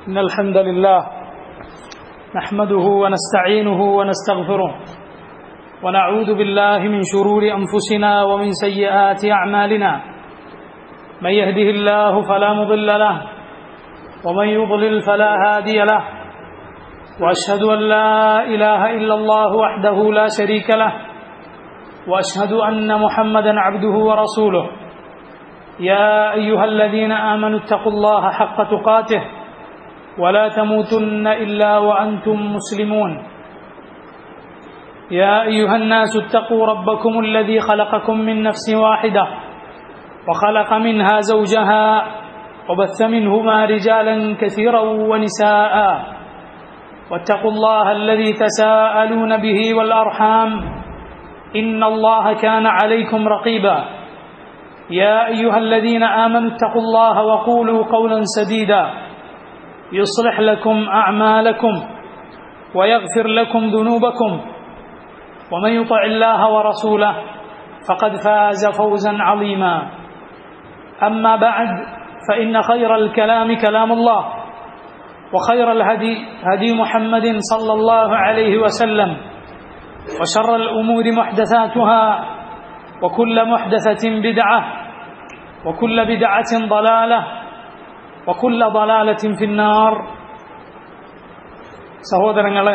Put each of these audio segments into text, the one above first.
إن الحمد لله نحمده ونستعينه ونستغفره ونعوذ بالله من شرور أنفسنا ومن سيئات أعمالنا من يهده الله فلا مضل له ومن يضلل فلا هادي له وأشهد أن لا إله إلا الله وحده لا شريك له وأشهد أن محمدا عبده ورسوله يا أيها الذين آمنوا اتقوا الله حق تقاته ولا تموتن إلا وأنتم مسلمون يا أيها الناس اتقوا ربكم الذي خلقكم من نفس واحدة وخلق منها زوجها وبث منهما رجالا كثيرا ونساء واتقوا الله الذي تساءلون به والأرحام إن الله كان عليكم رقيبا يا أيها الذين آمنوا اتقوا الله وقولوا قولا سديدا يصلح لكم أعمالكم ويغفر لكم ذنوبكم ومن يطع الله ورسوله فقد فاز فوزا عظيما أما بعد فإن خير الكلام كلام الله وخير الهدي هدي محمد صلى الله عليه وسلم وشر الأمور محدثاتها وكل محدثة بدعة وكل بدعة ضلالة وكل ضلالة في النار സഹോദരങ്ങളെ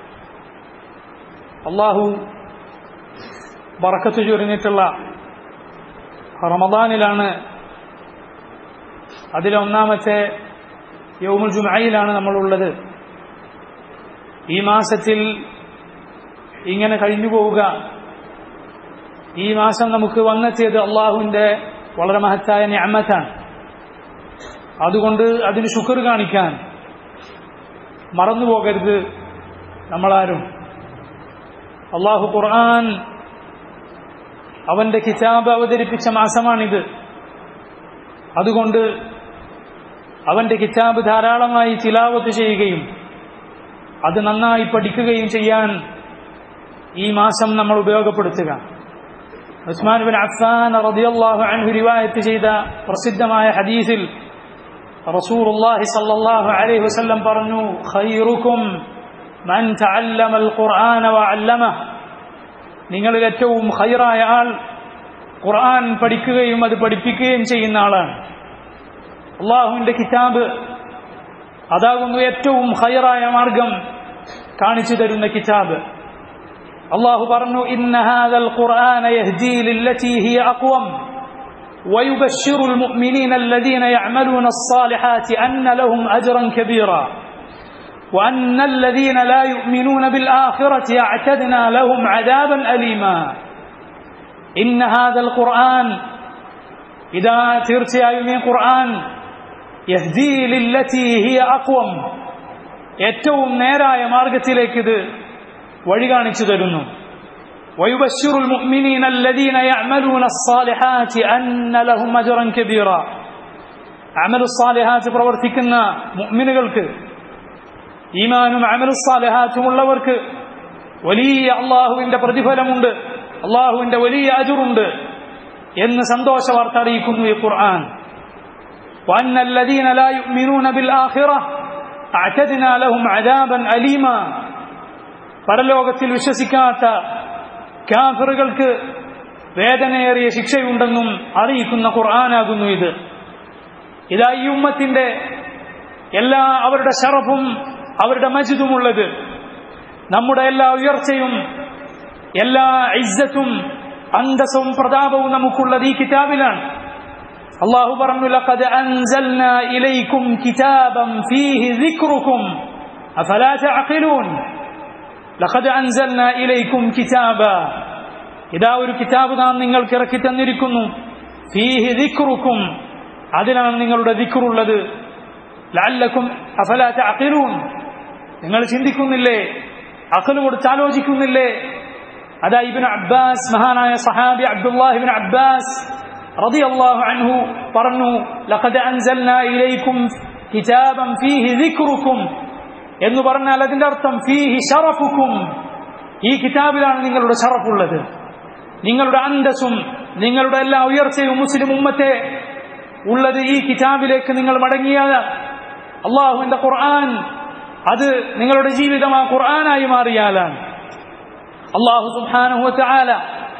അള്ളാഹു ബറക്കത്ത് ചൊരിഞ്ഞിട്ടുള്ള റമദാനിലാണ് അതിലൊന്നാമത്തെ യൗമുൽ ജുമയിലാണ് നമ്മളുള്ളത് ഈ മാസത്തിൽ ഇങ്ങനെ കഴിഞ്ഞു പോവുക ഈ മാസം നമുക്ക് വന്നെത്തിയത് അള്ളാഹുവിൻ്റെ വളരെ മഹത്തായ ഞാമത്താണ് അതുകൊണ്ട് അതിന് ശുക്ർ കാണിക്കാൻ മറന്നു പോകരുത് നമ്മളാരും അള്ളാഹു ഖുർആൻ അവന്റെ കിതാബ് അവതരിപ്പിച്ച മാസമാണിത് അതുകൊണ്ട് അവന്റെ കിതാബ് ധാരാളമായി തിലാവത്ത് ചെയ്യുകയും അത് നന്നായി പഠിക്കുകയും ചെയ്യാൻ ഈ മാസം നമ്മൾ ഉപയോഗപ്പെടുത്തുക ഉസ്മാൻ ബിൻ അഫ്സാൻ റളിയല്ലാഹു അൻഹു റിവായത്ത് ചെയ്ത പ്രസിദ്ധമായ ഹദീസിൽ റസൂലുള്ളാഹി സ്വല്ലല്ലാഹു അലൈഹി വസല്ലം പറഞ്ഞു ഖൈറുക്കും മൻ തഅല്ലമൽ ഖുർആന വഅല്ലമഹ നിങ്ങളിൽ ഏറ്റവും ഖൈറായ ആൾ ഖുർആൻ പഠിക്കുകയും അത് പഠിപ്പിക്കുകയും ചെയ്യുന്ന ആളാണ് അള്ളാഹുവിന്റെ കിതാബ് അതാകുന്നു ഏറ്റവും ഖൈറായ മാർഗം കാണിച്ചു തരുന്ന കിതാബ് الله برنو إن هذا القرآن يهدي للتي هي أقوم ويبشر المؤمنين الذين يعملون الصالحات أن لهم أجرا كبيرا وأن الذين لا يؤمنون بالآخرة أعتدنا لهم عذابا أليما إن هذا القرآن إذا ترتي من قرآن يهدي للتي هي أقوم ഏറ്റവും നേരായ മാർഗത്തിലേക്ക് വഴി കാണിച്ചു തരുന്നു ويبشر المؤمنين الذين يعملون الصالحات أن لهم أجرا كبيرا عمل الصالحات പ്രവർത്തിക്കുന്ന മുഅ്മിനുകൾക്ക് ഈമാനും അമലു സാലിഹാത്തും ഉള്ളവർക്ക് വലിയ അള്ളാഹുവിന്റെ പ്രതിഫലമുണ്ട് അള്ളാഹുവിന്റെ വലിയ അജുറുണ്ട് എന്ന് സന്തോഷ വാർത്ത അറിയിക്കുന്നു ഈ ഖുർആൻ وأن الذين لا يؤمنون بالآخرة أعتدنا لهم عذابا أليما പരലോകത്തിൽ വിശ്വസിക്കാത്ത കാഫറുകൾക്ക് വേദനയേറിയ ശിക്ഷയുണ്ടെന്നും അറിയിക്കുന്ന ഖുർആനാകുന്നു ഇത് ഇതാ ഈ ഉമ്മത്തിന്റെ എല്ലാ അവരുടെ ഷറഫും അവരുടെ മജിദുമുള്ളത് നമ്മുടെ എല്ലാ ഉയർച്ചയും എല്ലാ ഇജ്ജത്തും അന്തസ്സും പ്രതാപവും നമുക്കുള്ളത് ഈ കിതാബിലാണ് അള്ളാഹു പറഞ്ഞു ലഖദ് അൻസൽനാ ഇലൈക്കും കിതാബൻ ഫീഹി ദിക്റുക്കും അഫലാ തഅഖിലൂൻ ലഖദ് അൻസൽന ഇലൈക്കും കിതാബ ഇതാ ഒരു കിതാബ് നാം നിങ്ങൾക്ക് ഇറക്കി തന്നിരിക്കുന്നു ഫീഹി ദിക്റുക്കും അതിലാണ് നിങ്ങളുടെ ദിക്റുള്ളത് ലഅല്ലക്കും അഫലാ തഅഖിലൂൻ നിങ്ങൾ ചിന്തിക്കുന്നില്ലേ അഖൽ കൊടുത്ത് ആലോചിക്കുന്നില്ലേ അതാ ഇബ്നു അബ്ബാസ് മഹാനായ സഹാബി അബ്ദുല്ലാഹി ഇബ്നു അബ്ബാസ് റളിയല്ലാഹു അൻഹു പറഞ്ഞു ലഖദ് അൻസൽന ഇലൈക്കും കിതാബൻ ഫീഹി ദിക്റുക്കും എന്ന് പറഞ്ഞാൽ അതിന്റെ അർത്ഥം ഫീഹി ഷറഫുക്കും ഈ കിതാബിലാണ് നിങ്ങളുടെ ഷറഫുള്ളത് നിങ്ങളുടെ അന്തസ്സും നിങ്ങളുടെ എല്ലാ ഉയർച്ചയും മുസ്ലിം ഉമ്മത്തെ ഉള്ളത് ഈ കിതാബിലേക്ക് നിങ്ങൾ മടങ്ങിയാൽ അള്ളാഹുവിന്റെ ഖുർആൻ അത് നിങ്ങളുടെ ജീവിതം ആ ഖുർആനായി മാറിയാലാണ് അള്ളാഹു സുഹാനുഹല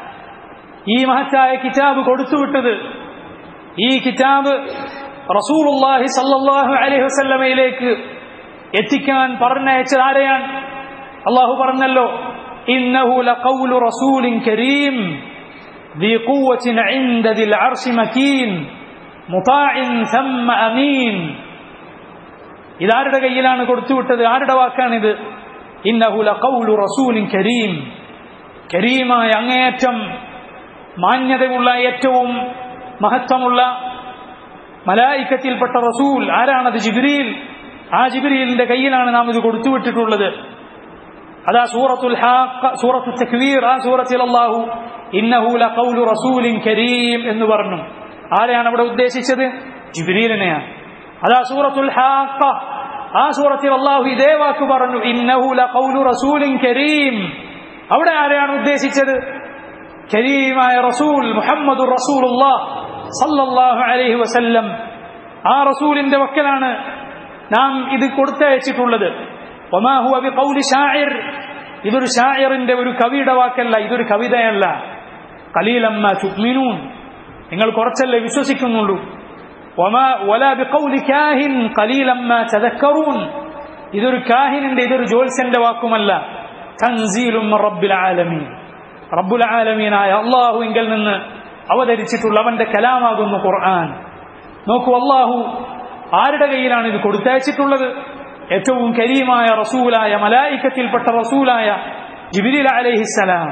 ഈ മഹത്തായ കിതാബ് കൊടുത്തുവിട്ടത് ഈ കിതാബ് റസൂലുള്ളാഹി സല്ലല്ലാഹു അലൈഹി വസല്ലമയിലേക്ക് എത്തിക്കാൻ പറഞ്ഞയച്ചത് ആരെയാണ് അള്ളാഹു പറഞ്ഞല്ലോ ഇന്നഹു ലഖൗലു റസൂലിൻ കരീം ذي قوة عند ذي العرش مكين مطاع ثم أمين ഇതാരുടെ കയ്യിലാണ് കൊടുത്തുവിട്ടത് ആരുടെ വാക്കാണിത് ഇന്നഹു ലഖൗലു റസൂലിൻ കരീം കരീമായ അങ്ങേയറ്റം മാന്യതയുള്ള ഏറ്റവും മഹത്വമുള്ള മലായിക്കത്തിൽപ്പെട്ട റസൂൽ ആരാണത് ജിബ്രീൽ ആ ജിബ്രീലിന്റെ കയ്യിലാണ് നാം ഇത് കൊടുത്തുവിട്ടിട്ടുള്ളത് അതാ സൂറത്തുൽ ഹാഖ് സൂറത്തു തക്വീർ ആ സൂറത്തിൽ അല്ലാഹു ഇന്നഹു ലഖൗലു റസൂലിൻ കരീം എന്ന് പറഞ്ഞു ആരെയാണ് അവിടെ ഉദ്ദേശിച്ചത് ജിബ്രീലിനെയാണ് അതാ സൂറത്തുൽ ഹാഖ് ആ സൂറത്തിൽ അല്ലാഹു ഇതേ വാക്ക് പറഞ്ഞു ഇന്നഹു ലഖൗലു റസൂലിൻ കരീം അവിടെ ആരെയാണ് ഉദ്ദേശിച്ചത് കരീമായ റസൂൽ മുഹമ്മദ് റസൂലുള്ളാഹ് സല്ലല്ലാഹു അലൈഹി വസല്ലം ആ റസൂലിന്റെ വക്കലാണ് നാം ഇത് കൊടുത്തയച്ചിട്ടുള്ളത് വമാ ഹുവ ബിഖൗലി ഷാഇർ ഇതൊരു ഷാഇറിന്റെ ഒരു കവിയുടെ വാക്കല്ല ഇതൊരു കവിതയല്ല ഖലീലമ്മ തുഅ്മിനൂൻ നിങ്ങൾ കുറച്ചല്ലേ വിശ്വസിക്കുന്നുള്ളൂ വമാ വലാ ബിഖൗലി കാഹിൻ ഖലീലമ്മ തദക്കറൂൻ ഇതൊരു കാഹിനിന്റെ ഇതൊരു ജോത്സ്യന്റെ വാക്കുമല്ല തൻസീലും മിർ റബ്ബിൽ ആലമീൻ റബ്ബുൽ ആലമീനായ അള്ളാഹുവിങ്കിൽ നിന്ന് അവതരിച്ചിട്ടുള്ള അവന്റെ കലാമാകുന്നു ഖുർആൻ നോക്കൂ അള്ളാഹു ആരുടെ കയ്യിലാണ് ഇത് കൊടുത്തയച്ചിട്ടുള്ളത് ഏറ്റവും കരീമായ റസൂലായ മലായിക്കത്തിൽപ്പെട്ട റസൂലായ ജിബിരിൽ അലൈഹിസ്സലാം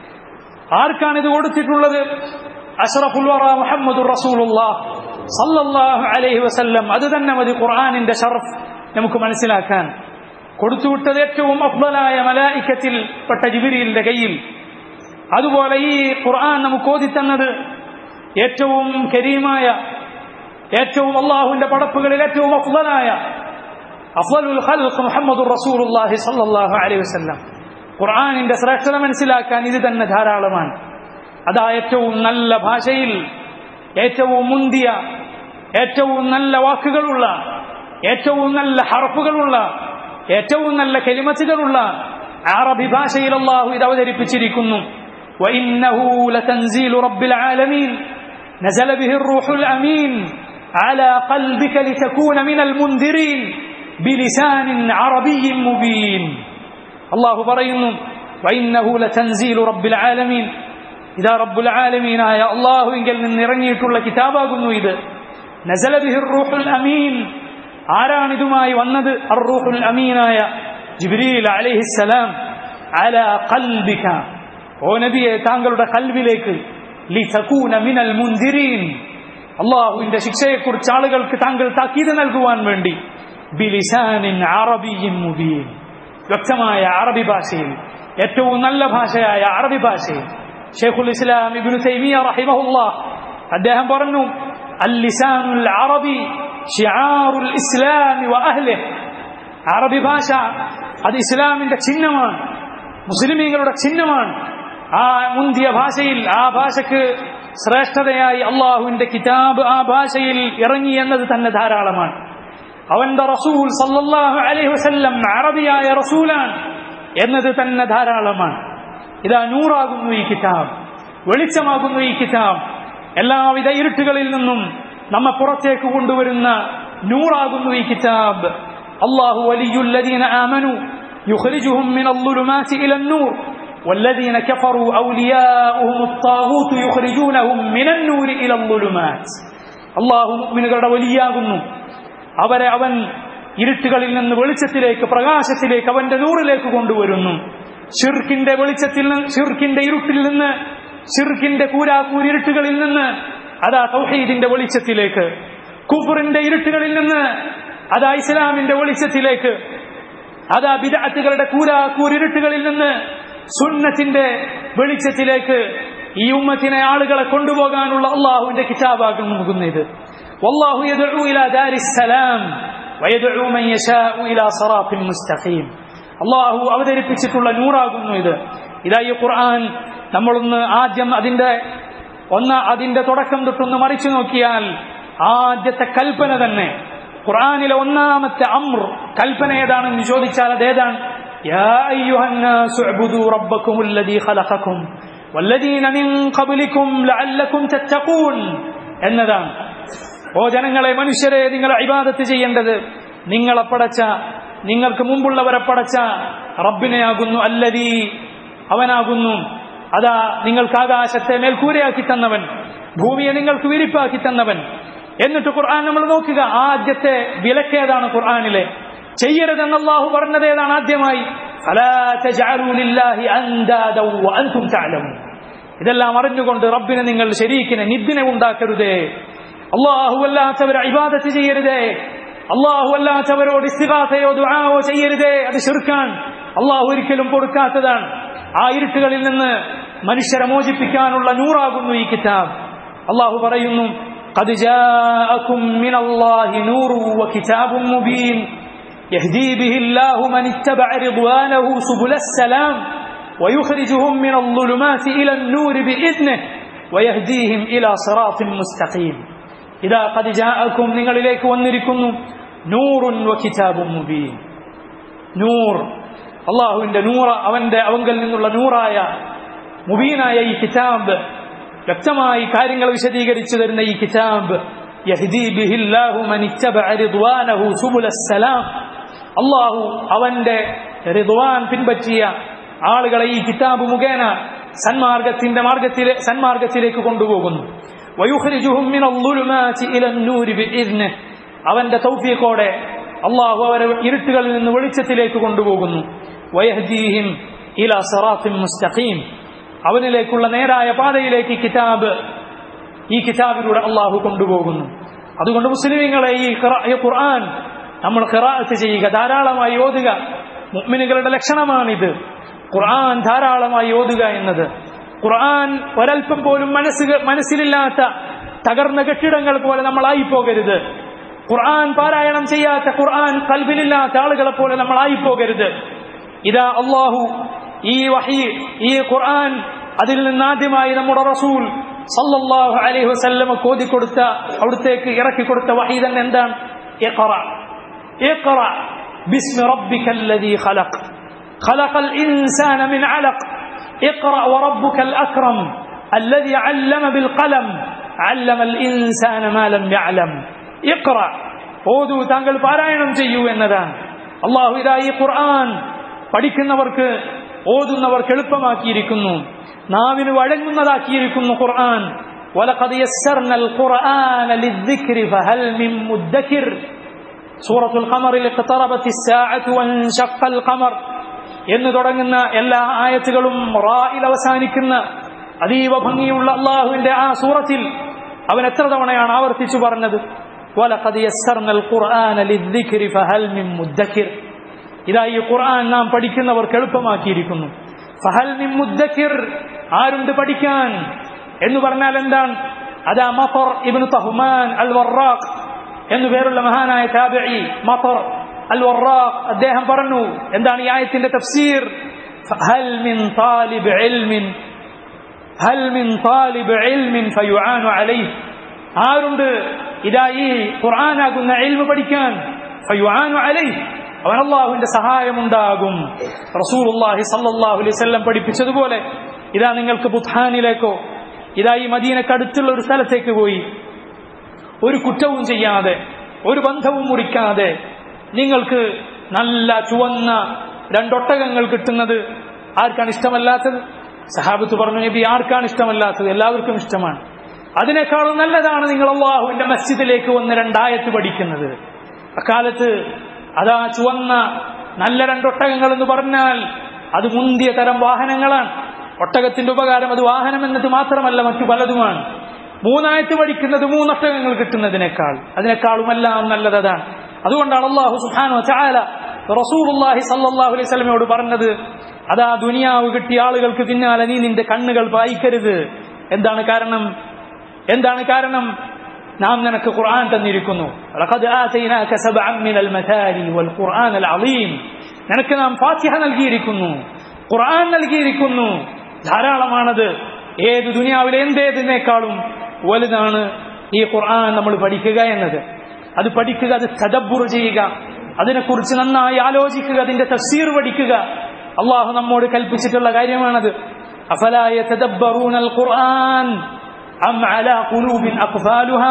ആർക്കാണ് ഇത് കൊടുത്തിട്ടുള്ളത് അഷ്റഫുൽ വറ മുഹമ്മദ് റസൂലുള്ളാഹ് സല്ലല്ലാഹു അലൈഹി വസല്ലം അത് തന്നെ മതി ഖുർആനിന്റെ ഷറഫ് നമുക്ക് മനസ്സിലാക്കാൻ കൊടുത്തുവിട്ടത് ഏറ്റവും അഫ്ദലായ മലായിക്കത്തിൽ പെട്ട ജിബിരിലിന്റെ കയ്യിൽ അതുപോലെ ഈ ഖുർആൻ നമുക്ക് ഓതിത്തന്നത് ഏറ്റവും കരീമായ ഏറ്റവും അള്ളാഹുവിന്റെ പടപ്പുകളിൽ ഏറ്റവും അഫ്ദലായ അഫ്ദലുൽ ഖൽഖ് മുഹമ്മദ് റസൂലുള്ളാഹി സല്ലല്ലാഹു അലൈഹി വസല്ലം ഖുർആനിന്റെ ശ്രേഷ്ഠത മനസ്സിലാക്കാൻ ഇത് തന്നെ ധാരാളമാണ് അതാ ഏറ്റവും നല്ല ഭാഷയിൽ ഏറ്റവും മുന്തിയ ഏറ്റവും നല്ല വാക്കുകളുള്ള ഏറ്റവും നല്ല ഹർഫുകളുള്ള ഏറ്റവും നല്ല കെലിമത്തുകളുള്ള അറബി ഭാഷയിൽ അള്ളാഹു ഇത് അവതരിപ്പിച്ചിരിക്കുന്നു وإنه لتنزيل رب العالمين نزل به الروح الأمين على قلبك لتكون من المنذرين بلسان عربي مبين الله പറയുന്നു وإنه لتنزيل رب العالمين إذا رب العالمين ആയ അള്ളാഹുവിങ്കിൽ നിന്ന് ഇറങ്ങിയിട്ടുള്ള കിതാബാകുന്നു ഇത് നസല ബിഹി റൂഹുൽ അമീൻ ആരാണ് ഇതുമായി വന്നത് അറൂഹുൽ അമീനായ ജിബ്രീൽ അലൈഹിസ്സലാം അല ഖൽബിക ഓ നബിയെ താങ്കളുടെ കൽവിലേക്ക് ലിതകൂന മിനൽ മുൻദിരീൻ അള്ളാഹുവിന്റെ ശിക്ഷയെക്കുറിച്ച് ആളുകൾക്ക് താങ്കൾ താക്കീത് നൽകുവാൻ വേണ്ടി ബിലിസാനിൻ അറബിയിൻ മുബീൻ വ്യക്തമായ അറബി ഭാഷയിൽ ഏറ്റവും നല്ല ഭാഷയായ അറബി ഭാഷയിൽ ഷെയ്ഖുൽ ഇസ്ലാം ഇബ്നു തൈമിയ റഹിമഹുല്ലാ അദ്ദേഹം പറഞ്ഞു അല്ലിസാനുൽ അറബി ഷിആറുൽ ഇസ്ലാം വ അഹ്ലിഹ് അറബി ഭാഷ അത് ഇസ്ലാമിന്റെ ചിഹ്നമാണ് മുസ്ലിമീങ്ങളുടെ ചിഹ്നമാണ് ആ മുന്തിയ ഭാഷയിൽ ആ ഭാഷക്ക് ശ്രേഷ്ഠതയായി അള്ളാഹുവിന്റെ കിതാബ് ആ ഭാഷയിൽ ഇറങ്ങി എന്നത് തന്നെ ധാരാളമാണ് അവന്റെ റസൂൽ സല്ലല്ലാഹു അലൈഹി വസല്ലം അറബിയായ റസൂലാണ് എന്നത് തന്നെ ധാരാളമാണ് ഇതാ നൂറാകുന്നു ഈ കിതാബ് വെളിച്ചമാകുന്നു ഈ കിതാബ് എല്ലാവിധ ഇരുട്ടുകളിൽ നിന്നും നമ്മെ പുറത്തേക്ക് കൊണ്ടുവരുന്ന നൂറാകുന്നു ഈ കിതാബ് അള്ളാഹു വലിയുല്ലദീന ആമനു يخرجهم من الظلمات إلى النور والذين كفروا أولياؤهم الطاغوت يخرجونهم من النور إلى الظلمات الله മുഅ്മിനുകളുടെ വലിയാകുന്നു അവരെ അവൻ ഇരുട്ടുകളിൽ നിന്ന് വെളിച്ചത്തിലേക്ക് പ്രകാശത്തിലേക്ക് അവന്റെ നൂറിലേക്ക് കൊണ്ടുവരുന്നു ഷിർക്കിന്റെ വെളിച്ചത്തിൽ നിന്ന് ഷിർക്കിന്റെ ഇരുട്ടിൽ നിന്ന് ഷിർക്കിന്റെ കൂരാക്കൂരിരുട്ടുകളിൽ നിന്ന് അതാ തൗഹീദിന്റെ വെളിച്ചത്തിലേക്ക് കുഫറിന്റെ ഇരുട്ടുകളിൽ നിന്ന് അതാ ഇസ്ലാമിന്റെ വെളിച്ചത്തിലേക്ക് അതാ ബിദഅത്തുകളുടെ കൂരാക്കൂരിരുട്ടുകളിൽ നിന്ന് സുന്നത്തിന്റെ വെളിച്ചത്തിലേക്ക് ഈ ഉമ്മത്തിനെ ആളുകളെ കൊണ്ടുപോകാനുള്ള അള്ളാഹുവിന്റെ കിതാബാകും നൽകുന്നത് والله يدعو إلى دار السلام ويدعو من يشاء إلى صراط مستقيم അള്ളാഹു അവതരിപ്പിച്ചിട്ടുള്ള നൂറാകുന്നു ഇത് ഇതാ ഈ ഖുർആൻ നമ്മളൊന്ന് ആദ്യം അതിന്റെ ഒന്ന് അതിന്റെ തുടക്കം തൊട്ടൊന്ന് മറിച്ചു നോക്കിയാൽ ആദ്യത്തെ കൽപ്പന തന്നെ ഖുർആനിലെ ഒന്നാമത്തെ അമ്ർ കൽപ്പന ഏതാണെന്ന് ചോദിച്ചാൽ അതേതാണ് يا أيها الناس اعبدوا ربكم الذي خلقكم والذين من قبلكم لعلكم تتقون എന്നതാണ് ഓ ജനങ്ങളെ മനുഷ്യരെ നിങ്ങൾ ഇബാദത്ത് ചെയ്യേണ്ടത് നിങ്ങളെ പടച്ച നിങ്ങൾക്ക് മുമ്പുള്ളവരെ പടച്ച റബ്ബിനെയാകുന്നു അല്ലതി അവനാകുന്നു അതാ നിങ്ങൾക്ക് ആകാശത്തെ മേൽക്കൂരയാക്കി തന്നവൻ ഭൂമിയെ നിങ്ങൾക്ക് വിരിപ്പാക്കി തന്നവൻ എന്നിട്ട് ഖുർആൻ നമ്മൾ നോക്കുക ആദ്യത്തെ വിലക്കേതാണ് ഖുർആനിലെ ചെയ്യരുതെന്ന് അള്ളാഹു പറഞ്ഞത് ഏതാണ് ആദ്യമായി ഫലാ തജഅലൂ ലില്ലാഹി അൻദാദ വഅൻതും തഅലമൂൻ ഇതെല്ലാം അറിഞ്ഞുകൊണ്ട് റബ്ബിനെ നിങ്ങൾ ശരീക്കിനെ നിദ്ദിനെ ഉണ്ടാക്കരുതേ അള്ളാഹു അല്ലാത്തവരെ ഇബാദത്ത് ചെയ്യരുതേ അള്ളാഹു അല്ലാത്തവരോട് ഇസ്തിഗാസയോ ദുആവോ ചെയ്യരുതേ അത് ശിർക്കാൻ അള്ളാഹു ഒരിക്കലും കൊടുക്കാത്തതാണ് ആ ഇരുട്ടുകളിൽ നിന്ന് മനുഷ്യരെ മോചിപ്പിക്കാനുള്ള നൂറാകുന്നു ഈ കിതാബ് അള്ളാഹു പറയുന്നു قد جاءكم من الله نور وكتاب مبين يهدي به الله من اتبع رضوانه سبل السلام ويخرجهم من الظلمات إلى النور بإذنه ويهديهم إلى صراط مستقيم إذا قد جاءكم നിങ്ങൾ ഇലേക്ക് വന്നിരിക്കുന്നു نور وكتاب مبين നൂർ അള്ളാഹുവിന്റെ നൂറ അവന്റെ അവങ്കൽ നിന്നുള്ള നൂറായ മുബീനായ ഈ കിതാബ് വ്യക്തമായി കാര്യങ്ങൾ വിശദീകരിച്ചു തരുന്ന ഈ കിതാബ് യഹ്ദി ബിഹില്ലാഹു മൻ ഇത്തബഅ റിദ്വാനഹു സുബുലസ്സലാം അള്ളാഹു അവന്റെ റിദ്വാൻ പിൻപറ്റിയ ആളുകളെ ഈ കിതാബ് മുഖേന സന്മാർഗത്തിന്റെ മാർഗത്തിലെ സന്മാർഗത്തിലേക്ക് കൊണ്ടുപോകുന്നു വയുഖ്രിജുഹും മിനൽ ളുലുമാതി ഇലൻ നൂരി ബിഇദ്നിഹി അവന്റെ തൗഫീഖോടെ അള്ളാഹു അവരെ ഇരുട്ടുകളിൽ നിന്ന് വെളിച്ചത്തിലേക്ക് കൊണ്ടുപോകുന്നു വയഹ്ദീഹിം ഇല സറാത്തിൻ മുസ്തഖീം അവനിലേക്കുള്ള നേരായ പാതയിലേക്ക് ഈ കിതാബ് ഈ കിതാബിലൂടെ അള്ളാഹു കൊണ്ടുപോകുന്നു അതുകൊണ്ട് മുസ്ലിമീങ്ങളെ ഈ ഖിറാ- ഈ ഖുർആൻ നമ്മൾ ഖിറാഅത്ത് ചെയ്യുക ധാരാളമായി ഓതുക മുഅ്മിനുകളുടെ ലക്ഷണമാണിത് ഖുർആൻ ധാരാളമായി ഓതുക എന്നത് ഖുർആൻ ഒരൽപ്പം പോലും മനസ്സ് മനസ്സിലില്ലാത്ത തകർന്ന കെട്ടിടങ്ങൾ പോലെ നമ്മളായി പോകരുത് ഖുർആൻ പാരായണം ചെയ്യാത്ത ഖുർആൻ കൽബിലില്ലാത്ത ആളുകളെ പോലെ നമ്മളായി പോകരുത് ഇതാ അള്ളാഹു ഈ വഹി ഈ ഖുർആൻ അതിൽ നിന്നാദ്യമായി നമ്മുടെ റസൂൽ സല്ലല്ലാഹു അലൈഹി വസല്ലമ കോതിക്കൊടുത്ത അവിടത്തേക്ക് ഇറക്കി കൊടുത്ത വഹി തന്നെ എന്താണ് ഇഖ്റ ഇഖ്റ ബിസ്മി റബ്ബിക്കല്ലദീ ഖലഖ് خلق الإنسان من علق اقرأ وربك الأكرم الذي علم بالقلم علم الإنسان ما لم يعلم اقرأ ഓതൂ താങ്കൾ പാരായണം ചെയ്യൂ എന്നതാണ് അള്ളാഹു ഇതാ ഈ ഖുർആൻ പഠിക്കുന്നവർക്ക് ഓതുന്നവർക്ക് എളുപ്പമാക്കിയിരിക്കുന്നു നാവിന് വഴങ്ങുന്നതാക്കിയിരിക്കുന്നു ഖുർആൻ ولقد يسرنا القرآن للذكر فهل من مدكر سورة القمر اقتربت الساعة وانشق القمر എന്ന് തുടങ്ങുന്ന എല്ലാ ആയത്തുകളും റായിൽ അവസാനിക്കുന്ന അതീവ ഭംഗിയുള്ള അള്ളാഹുവിന്റെ ആ സൂറത്തിൽ അവൻ എത്ര തവണയാണ് ആവർത്തിച്ചു പറഞ്ഞത് وَلَقَدْ يَسَّرْنَا الْقُرْآنَ لِلذِّكْرِ فَهَلْ مِن مُدَّكِرٍ ഇതാ ഈ ഖുർആൻ നാം പഠിക്കുന്നവർക്ക് എളുപ്പമാക്കിയിരിക്കുന്നു ഫഹൽ മിൻ മുദ്ദക്കിർ ആരുണ്ട് പഠിക്കാൻ എന്ന് പറഞ്ഞാൽ എന്താണ് അതാ മഫർ ഇബ്നു തഹ്മാൻ അൽ വറാഖ് എന്നു പേരുള്ള മഹാനായ താബിഈ മഫർ അൽ വറാഖ് അദ്ദേഹം പറഞ്ഞു എന്താണ് ഈ ആയത്തിന്റെ തഫ്സീർ ഹൽ മിൻ താലിബ് ഇൽമിൻ ഹൽ മിൻ താലിബ് ഇൽമിൻ ഫയുആനു അലൈഹി ആരുണ്ട് ഇതാ ഈ ഖുർആനാകുന്ന ഇൽമ പഠിക്കാൻ ഫയുആനു അലൈഹി അവൻ അള്ളാഹുവിന്റെ സഹായമുണ്ടാകും റസൂലുള്ളാഹി സല്ലല്ലാഹു അലൈഹി വസല്ലം പഠിപ്പിച്ചതുപോലെ ഇതാ നിങ്ങൾക്ക് ബുദ്ധാനിലേക്കോ ഇതാ ഈ മദീനക്ക് അടുത്തുള്ള ഒരു സ്ഥലത്തേക്ക് പോയി ഒരു കുറ്റവും ചെയ്യാതെ ഒരു ബന്ധവും മുറിക്കാതെ നിങ്ങൾക്ക് നല്ല ചുവന്ന രണ്ടൊട്ടകങ്ങൾ കിട്ടുന്നത് ആർക്കാണ് ഇഷ്ടമല്ലാത്തത് സഹാബത്ത് പറഞ്ഞു നബി ആർക്കാണ് ഇഷ്ടമല്ലാത്തത് എല്ലാവർക്കും ഇഷ്ടമാണ് അതിനേക്കാളും നല്ലതാണ് നിങ്ങൾ അള്ളാഹുവിന്റെ മസ്ജിദിലേക്ക് വന്ന് രണ്ടായത്ത് പഠിക്കുന്നത് അക്കാലത്ത് അതാ ചുവന്ന നല്ല രണ്ടൊട്ടകങ്ങൾ എന്ന് പറഞ്ഞാൽ അത് മുന്തിയ തരം വാഹനങ്ങളാണ് ഒട്ടകത്തിന്റെ ഉപകാരം അത് വാഹനം എന്നത് മാത്രമല്ല മറ്റു പലതുമാണ് മൂന്നായത്ത് പഠിക്കുന്നത് മൂന്നൊട്ടകങ്ങൾ കിട്ടുന്നതിനേക്കാൾ അതിനേക്കാളുമെല്ലാം നല്ലത് അതാണ് അതുകൊണ്ടാണ് അള്ളാഹു സുഹാനോ ചാല റസൂലുള്ളാഹി സല്ലല്ലാഹു അലൈഹി സ്വലമയോട് പറഞ്ഞത് അതാ ദുനിയാവ് കിട്ടിയ ആളുകൾക്ക് പിന്നാലെ നീ നിന്റെ കണ്ണുകൾ പായിക്കരുത് എന്താണ് കാരണം എന്താണ് കാരണം നാം നിനക്ക് ഖുർആൻ തന്നിരിക്കുന്നു ലഖദ് ആതൈനാക സബ്അൻ മിനൽ മഥാനി വൽ ഖുർആനൽ അളീം നിനക്ക് നാം ഫാത്തിഹ നൽകിയിരിക്കുന്നു ഖുർആൻ നൽകിയിരിക്കുന്നു ധാരാളമാണത് ഏത് ദുനിയാവിലെ എന്തേതിനേക്കാളും വലുതാണ് ഈ ഖുർആൻ നമ്മൾ പഠിക്കുക എന്നത് അത് പഠിക്കുക അത് തദബ്ബുർ ചെയ്യുക അതിനെക്കുറിച്ച് നന്നായി ആലോചിക്കുക അതിന്റെ തഫ്സീർ പഠിക്കുക അള്ളാഹു നമ്മോട് കൽപ്പിച്ചിട്ടുള്ള കാര്യമാണത് അഫലായ തദബ്ബറൂനൽ ഖുർആൻ അം അലാ ഖുലൂബിൻ അഖ്ഫാലുഹാ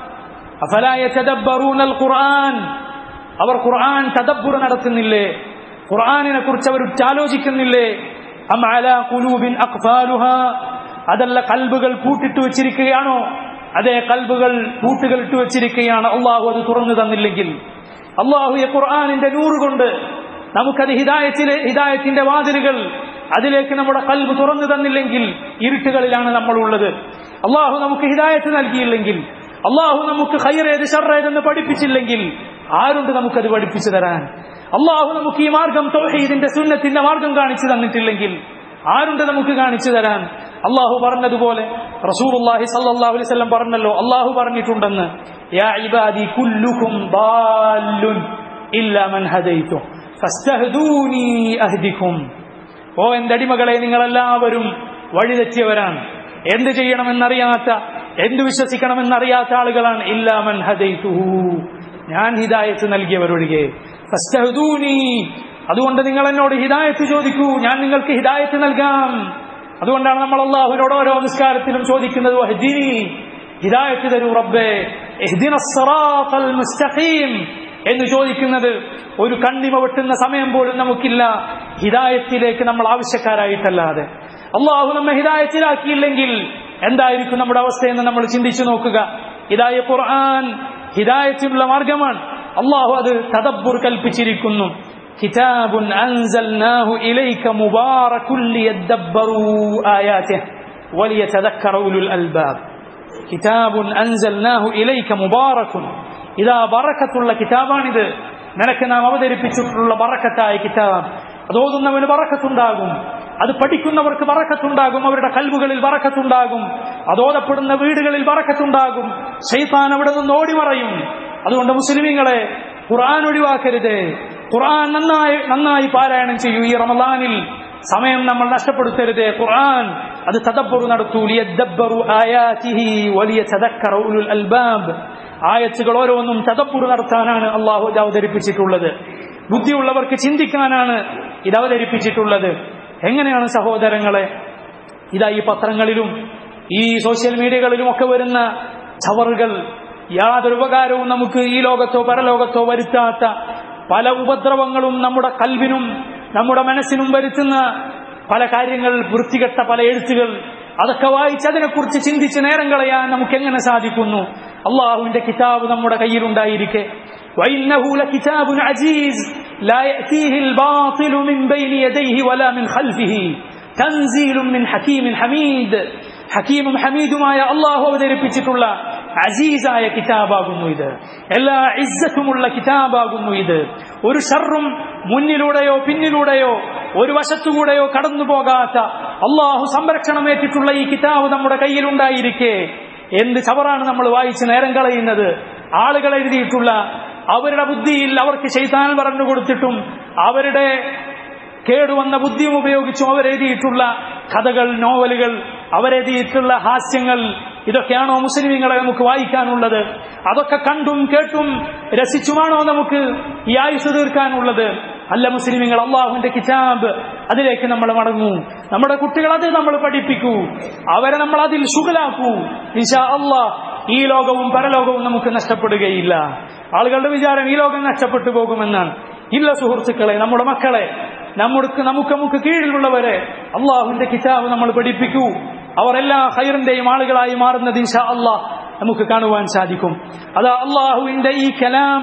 അഫലായ തദബ്ബറൂനൽ ഖുർആൻ അവർ ഖുർആൻ തദബ്ബുർ നടത്തുന്നില്ലേ ഖുർആനിനെ കുറിച്ച് അവർ ഉറ്റാലോചിക്കുന്നില്ലേ അം അലാ ഖുലൂബിൻ അഖ്ഫാലുഹാ അതല്ല കൽബുകൾ പൂട്ടിട്ട് വെച്ചിരിക്കുകയാണോ അതേ കൽബുകൾ പൂട്ടുകൾ ഇട്ട് വെച്ചിരിക്കുകയാണ് അള്ളാഹു അത് തുറന്നു തന്നില്ലെങ്കിൽ അള്ളാഹു ഈ ഖുർആാനിന്റെ നൂറുകൊണ്ട് നമുക്കത് ഹിദായത്തിലെ ഹിദായത്തിന്റെ വാതിലുകൾ അതിലേക്ക് നമ്മുടെ കൽബ് തുറന്നു തന്നില്ലെങ്കിൽ ഇരുട്ടുകളിലാണ് നമ്മൾ ഉള്ളത് അള്ളാഹു നമുക്ക് ഹിദായത്ത് നൽകിയില്ലെങ്കിൽ അള്ളാഹു നമുക്ക് ഹൈറേത് ഷർറേതെന്ന് പഠിപ്പിച്ചില്ലെങ്കിൽ ആരുണ്ട് നമുക്കത് പഠിപ്പിച്ചു തരാൻ അള്ളാഹു നമുക്ക് ഈ മാർഗം തൗഹീദിന്റെ സുന്നത്തിന്റെ മാർഗം കാണിച്ചു തന്നിട്ടില്ലെങ്കിൽ ആരുണ്ട് നമുക്ക് കാണിച്ചു തരാൻ അള്ളാഹു പറഞ്ഞതുപോലെ റസൂലുള്ളാഹി സല്ലല്ലാഹു അലൈഹി വസല്ലം പറഞ്ഞല്ലോ അള്ളാഹു പറഞ്ഞിട്ടുണ്ടെന്ന് യാ ഇബാദി കുല്ലുക്കും ദാല്ലുൻ ഇല്ലാ മൻ ഹദൈതു ഫസ്തഹ്ദൂനി അഹ്ദിക്കും ഓ എന്റെ അടിമകളെ നിങ്ങളെല്ലാവരും വഴിതെറ്റിയവരാണ് എന്ത് ചെയ്യണമെന്നറിയാത്ത എന്ത് വിശ്വസിക്കണമെന്നറിയാത്ത ആളുകളാണ് ഇല്ലാമൻ ഹദൈതുഹു ഞാൻ ഹിദായത്ത് നൽകിയവരൊഴികെ ഫസ്തഹ്ദൂനി അതുകൊണ്ട് നിങ്ങൾ എന്നോട് ഹിദായത്ത് ചോദിക്കൂ ഞാൻ നിങ്ങൾക്ക് ഹിദായത്ത് നൽകാം അതുകൊണ്ടാണ് നമ്മൾ അള്ളാഹുവിനോട് ഓരോ നിസ്കാരത്തിലും ചോദിക്കുന്നത് വഹ്ദിനി ഹിദായത്ത് തരൂ റബ്ബേ ഇഹ്ദിന സിറാത്തൽ മുസ്തഖീം എന്ന് ചോദിക്കുന്നത് ഒരു കണ്ണിമ വെട്ടുന്ന സമയം പോലും നമുക്കില്ല ഹിദായത്തിലേക്ക് നമ്മൾ ആവശ്യക്കാരായിട്ടല്ലാതെ അള്ളാഹു നമ്മെ ഹിദായത്തിലാക്കിയില്ലെങ്കിൽ എന്തായിരിക്കും നമ്മുടെ അവസ്ഥയെന്ന് നമ്മൾ ചിന്തിച്ചു നോക്കുക ഹിദായ ഖുർആൻ ഹിദായത്തിനുള്ള മാർഗമാണ് അള്ളാഹു അത് തദബ്ബുർ കൽപ്പിച്ചിരിക്കുന്നു كتاب أنزلناه إليك مبارك ليدبروا آياته وليتذكر أولو الألباب كتاب أنزلناه إليك مبارك إذا بركة الله كتابان إذا നിനക്ക് നാം അവതരിപ്പിച്ചിട്ടുള്ള ബറക്കത്തായ കിതാബ് അത് ഓതുന്നവന് ബറക്കത്തുണ്ടാകും അത് പഠിക്കുന്നവർക്ക് ബറക്കത്തുണ്ടാകും അവരുടെ കൽവുകളിൽ ബറക്കത്തുണ്ടാകും അത് ഓതപ്പെടുന്ന വീടുകളിൽ ബറക്കത്തുണ്ടാകും ഷെയ്ത്താൻ അവിടെ നിന്ന് ഓടിമറയും അതുകൊണ്ട് മുസ്ലിമീങ്ങളെ ഖുർആൻ ഒഴിവാക്കരുത് ഖുർആൻ നന്നായി നന്നായി പാരായണം ചെയ്യൂ ഈ റമദാനിൽ സമയം നമ്മൾ നഷ്ടപ്പെടുത്തരുത് ഖുർആൻ അത് തദബ്ബറു നടത്തൂ ലിയദ്ദബ്ബറു ആയാതിഹി വലിയതദക്കറ ഉലുൽ അൽബാബ് ആയത്തുകൾ ഓരോന്നും തദബ്ബുർ നടത്താനാണ് അള്ളാഹു ഇത് അവതരിപ്പിച്ചിട്ടുള്ളത് ബുദ്ധിയുള്ളവർക്ക് ചിന്തിക്കാനാണ് ഇത് അവതരിപ്പിച്ചിട്ടുള്ളത് എങ്ങനെയാണ് സഹോദരങ്ങളെ ഇതാ ഈ പത്രങ്ങളിലും ഈ സോഷ്യൽ മീഡിയകളിലും ഒക്കെ വരുന്ന ചവറുകൾ യാതൊരു ഉപകാരവും നമുക്ക് ഈ ലോകത്തോ പരലോകത്തോ വരുത്താത്ത പല ഉപദ്രവങ്ങളും നമ്മുടെ കൽവിനും നമ്മുടെ മനസ്സിനും വരുത്തുന്ന പല കാര്യങ്ങൾ വൃത്തികെട്ട പല എഴുത്തുകൾ അതൊക്കെ വായിച്ച് അതിനെക്കുറിച്ച് ചിന്തിച്ച് നേരം കളയാൻ നമുക്ക് എങ്ങനെ സാധിക്കുന്നു അള്ളാഹുവിന്റെ കിതാബ് നമ്മുടെ കയ്യിലുണ്ടായിരിക്കെ وإنه لكتاب عزيز لا يأتيه الباطل من بين يديه ولا من خلفه تنزيل من حكيم حميد ഹക്കീമും ഹമീദുമായ അള്ളാഹു അവതരിപ്പിച്ചിട്ടുള്ള അസീസായ കിതാബാകുന്നു ഇത് എല്ലാ ഇസ്സത്തുമുള്ള കിതാബാകുന്നു ഇത് ഒരു ഷർറും മുന്നിലൂടെയോ പിന്നിലൂടെയോ ഒരു വശത്തുകൂടെയോ കടന്നു പോകാത്ത അള്ളാഹു സംരക്ഷണമേറ്റിട്ടുള്ള ഈ കിതാബ് നമ്മുടെ കയ്യിലുണ്ടായിരിക്കെ എന്ത് ചവറാണ് നമ്മൾ വായിച്ച് നേരം കളയുന്നത് ആളുകൾ എഴുതിയിട്ടുള്ള അവരുടെ ബുദ്ധിയിൽ അവർക്ക് ചെയ്താൻ പറഞ്ഞു കൊടുത്തിട്ടും അവരുടെ കേടുവന്ന ബുദ്ധിയും ഉപയോഗിച്ചും അവരെഴുതിയിട്ടുള്ള കഥകൾ നോവലുകൾ അവരെഴുതിയിട്ടുള്ള ഹാസ്യങ്ങൾ ഇതൊക്കെയാണോ മുസ്ലിമീങ്ങളെ നമുക്ക് വായിക്കാനുള്ളത് അതൊക്കെ കണ്ടും കേട്ടും രസിച്ചുമാണോ നമുക്ക് ഈ ആയുസ് തീർക്കാനുള്ളത് അല്ല മുസ്ലിമീങ്ങൾ അള്ളാഹുവിന്റെ കിതാബ് അതിലേക്ക് നമ്മൾ മടങ്ങൂ നമ്മുടെ കുട്ടികൾ അത് നമ്മൾ പഠിപ്പിക്കൂ അവരെ നമ്മൾ അതിൽ ശുഗലാക്കൂ ഇൻഷാ അള്ളാഹ് ഈ ലോകവും പരലോകവും നമുക്ക് നഷ്ടപ്പെടുകയില്ല ആളുകളുടെ വിചാരം ഈ ലോകം നഷ്ടപ്പെട്ടു പോകുമെന്നാണ് ഇല്ല സുഹൃത്തുക്കളെ നമ്മുടെ മക്കളെ നമ്മുടെ നമുക്ക് നമുക്ക് കീഴിലുള്ളവരെ അള്ളാഹുവിന്റെ കിതാബ് നമ്മൾ പഠിപ്പിക്കൂ അവർ എല്ലാ ഹൈറിന്റെയും ആളുകളായി മാറുന്നത് ഇൻഷാ അള്ളാഹ് നമുക്ക് കാണുവാൻ സാധിക്കും അത് അള്ളാഹുവിന്റെ ഈ കലാം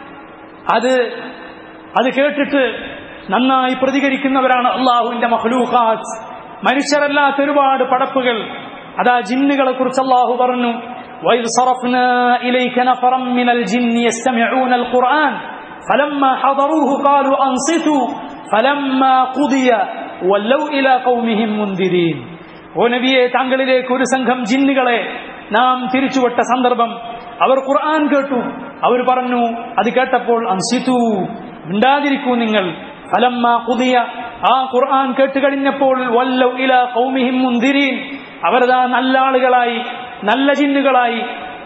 അത് അത് കേട്ടിട്ട് നന്നായി പ്രതികരിക്കുന്നവരാണ് അള്ളാഹുവിന്റെ മഹ്ലൂഖാത്ത് മനുഷ്യരല്ലാത്ത ഒരുപാട് പടപ്പുകൾ അതാ ജിന്നുകളെ കുറിച്ച് അള്ളാഹു പറഞ്ഞു وإذ صرفنا إليك نفرا من الجن يستمعون القرآن فلما حضروه قالوا أنصتوا فلما قضي ولوا إلى قومهم منذرين ഓ നബിയെ താങ്കളിലേക്ക് ഒരു സംഘം ജിന്നുകളെ നാം തിരിച്ചുവിട്ട സന്ദർഭം അവർ ഖുർആൻ കേട്ടു അവർ പറഞ്ഞു അത് കേട്ടപ്പോൾ അൻസിതു മിണ്ടാതിരിക്കൂ നിങ്ങൾ ഫലമ്മ പുതിയ ആ ഖുർആൻ കേട്ട് കഴിഞ്ഞപ്പോൾ വല്ലൗ ഇല കൗമിഹിം മുന്തിരീൻ അവരതാ നല്ല ആളുകളായി നല്ല ജിന്നുകളായി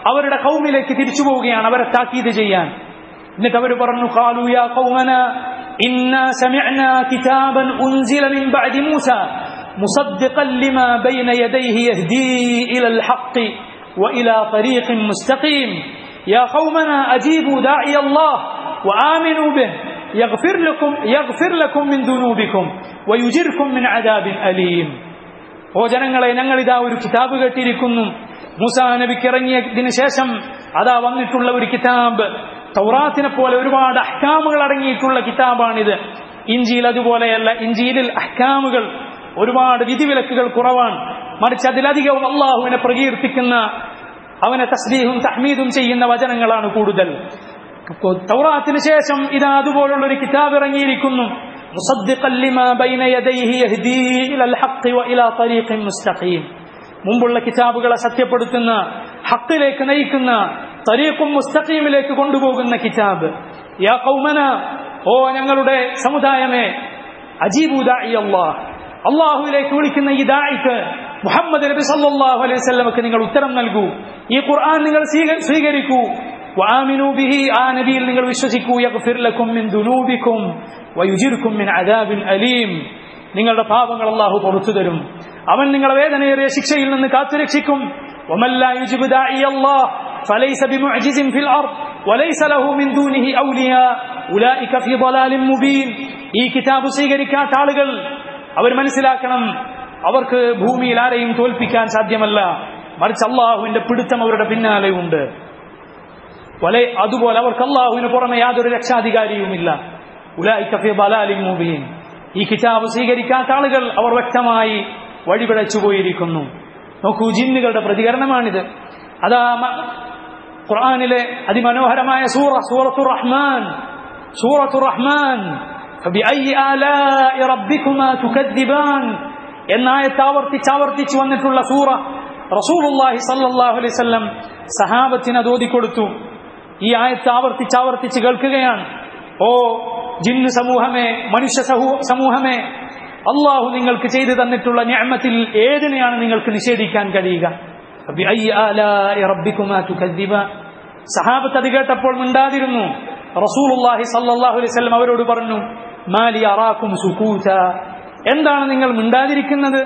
അവരുടെ കൗമിലേക്ക് തിരിച്ചു പോവുകയാണ് അവരെ താക്കീത് ചെയ്യാൻ എന്നിട്ട് അവർ പറഞ്ഞു ഖാലു യാ ഖൗമന ഇന്നാ സമിഅനാ കിതാബൻ ഉൻസില മിൻ ബഅദി മൂസ മുസദ്ദിഖൻ ലിമാ ബൈന യദൈഹി യഹ്ദീ ഇലൽ ഹഖ് وإلى طريق مستقيم يا قومنا أجيبوا داعي الله وآمنوا به يغفر لكم يغفر لكم من ذنوبكم ويجركم من عذاب أليم ഓ ജനങ്ങളെ ഞങ്ങൾ ഇതാ ഒരു കിതാബ് കേട്ടിരിക്കുന്നു മൂസാ നബിക്ക് ഇറങ്ങിയതിനു ശേഷം അതാ വന്നിട്ടുള്ള ഒരു കിതാബ് തൗറാത്തിനെ പോലെ ഒരുപാട് അഹ്കാമുകൾ അടങ്ങിയിട്ടുള്ള കിതാബാണിത് ഇഞ്ചിയിൽ അതുപോലെയല്ല ഇഞ്ചിയിലിൽ അഹ്കാമുകൾ ഒരുപാട് വിധിവിലക്കുകൾ കുറവാണ് മറിച്ച് അതിലധികവും അള്ളാഹുവിനെ പ്രകീർത്തിക്കുന്ന അവനെ തസ്ലീഹും തഹ്മീദും ചെയ്യുന്ന വചനങ്ങളാണ് കൂടുതൽ തൗറാത്തിന് ശേഷം ഇതാ അതുപോലുള്ള ഒരു കിതാബ് ഇറങ്ങിയിരിക്കുന്നു مصدقا لما بين يديه يهدي الى الحق والى طريق مستقيم മുമ്പുള്ള കിതാബുകളെ സത്യപ്പെടുത്തുന്ന ഹക്കിലേക്ക് നയിക്കുന്ന തരീഖും മുസ്തഖീമിലേക്ക് കൊണ്ടുപോകുന്ന കിതാബ് യാ കൗമന ഓ ഞങ്ങളുടെ സമുദായമേ അജീബു ദാഇ അല്ലാഹ് അള്ളാഹുവിലേക്ക് വിളിക്കുന്ന ഈ ദായിക്ക് മുഹമ്മദ് നബി സല്ലല്ലാഹു അലൈഹി വസല്ലമക്ക് നിങ്ങൾ ഉത്തരം നൽകൂ ഈ ഖുർആൻ നിങ്ങൾ സ്വീക- സ്വീകരിക്കൂ വആമിനൂ ബിഹി ആ നബിയിൽ നിങ്ങൾ വിശ്വസിക്കൂ യഗ്ഫിർ ലക്കും മിൻ ദുനൂബിക്കും വയുജിർക്കും മിൻ അദാബിൻ അലീം നിങ്ങളുടെ പാപങ്ങൾ അള്ളാഹു പുറത്തു തരും അവൻ നിങ്ങളെ വേദനയേറിയ ശിക്ഷയിൽ നിന്ന് കാത്തുരക്ഷിക്കും ومن لا يجب داعي الله فليس بمعجز في الأرض وليس له من دونه أولياء أولئك في ضلال مبين ഈ കിതാബ് സ്വീകരിക്കാത്ത ആളുകൾ അവർ മനസ്സിലാക്കണം അവർക്ക് ഭൂമിയിൽ ആരെയും തോൽപ്പിക്കാൻ സാധ്യമല്ല മറിച്ച് അള്ളാഹുവിന്റെ പിടുത്തം അവരുടെ പിന്നാലെ ഉണ്ട് വലെ അതുപോലെ അവർക്ക് അള്ളാഹുവിന് പുറമെ യാതൊരു രക്ഷാധികാരിയുമില്ല ഉലായിക ഫീ ളലാലിൻ മുബീൻ ഈ കിതാബ് സ്വീകരിക്കാത്ത ആളുകൾ അവർ വ്യക്തമായി വഴിപിഴച്ചു പോയിരിക്കുന്നു നോക്കൂ ജിന്നുകളുടെ പ്രതികരണമാണിത് അതാ മ- ഖുർആനിലെ അതിമനോഹരമായ സൂറ സൂറത്തു റഹ്മാൻ സൂറത്തു റഹ്മാൻ فبأي آلاء ربكما تكذبان എന്നായത്ത് ആവർത്തിച്ച് ആവർത്തിച്ച് വന്നിട്ടുള്ള സൂറ റസൂലുള്ളാഹി സല്ലല്ലാഹു അലൈഹി വസല്ലം സഹാബത്തിന് അത് ഓതിക്കൊടുത്തു ഈ ആയത്ത് ആവർത്തിച്ച് ആവർത്തിച്ച് കേൾക്കുകയാണ് ഓ ജിന്ന് സമൂഹമേ മനുഷ്യ സമൂ- സമൂഹമേ അള്ളാഹു നിങ്ങൾക്ക് ചെയ്തു തന്നിട്ടുള്ള ഞാമത്തിൽ ഏതിനെയാണ് നിങ്ങൾക്ക് നിഷേധിക്കാൻ കഴിയുക فبأي آلاء ربكما تكذبان സഹാബത്ത് അത് കേട്ടപ്പോൾ മിണ്ടാതിരുന്നു റസൂലുള്ളാഹി സല്ലല്ലാഹു അലൈഹി വസല്ലം അവരോട് പറഞ്ഞു മാലി അറാക്കും സുകൂത എന്താണ് നിങ്ങൾ മിണ്ടാതിരിക്കുന്നത്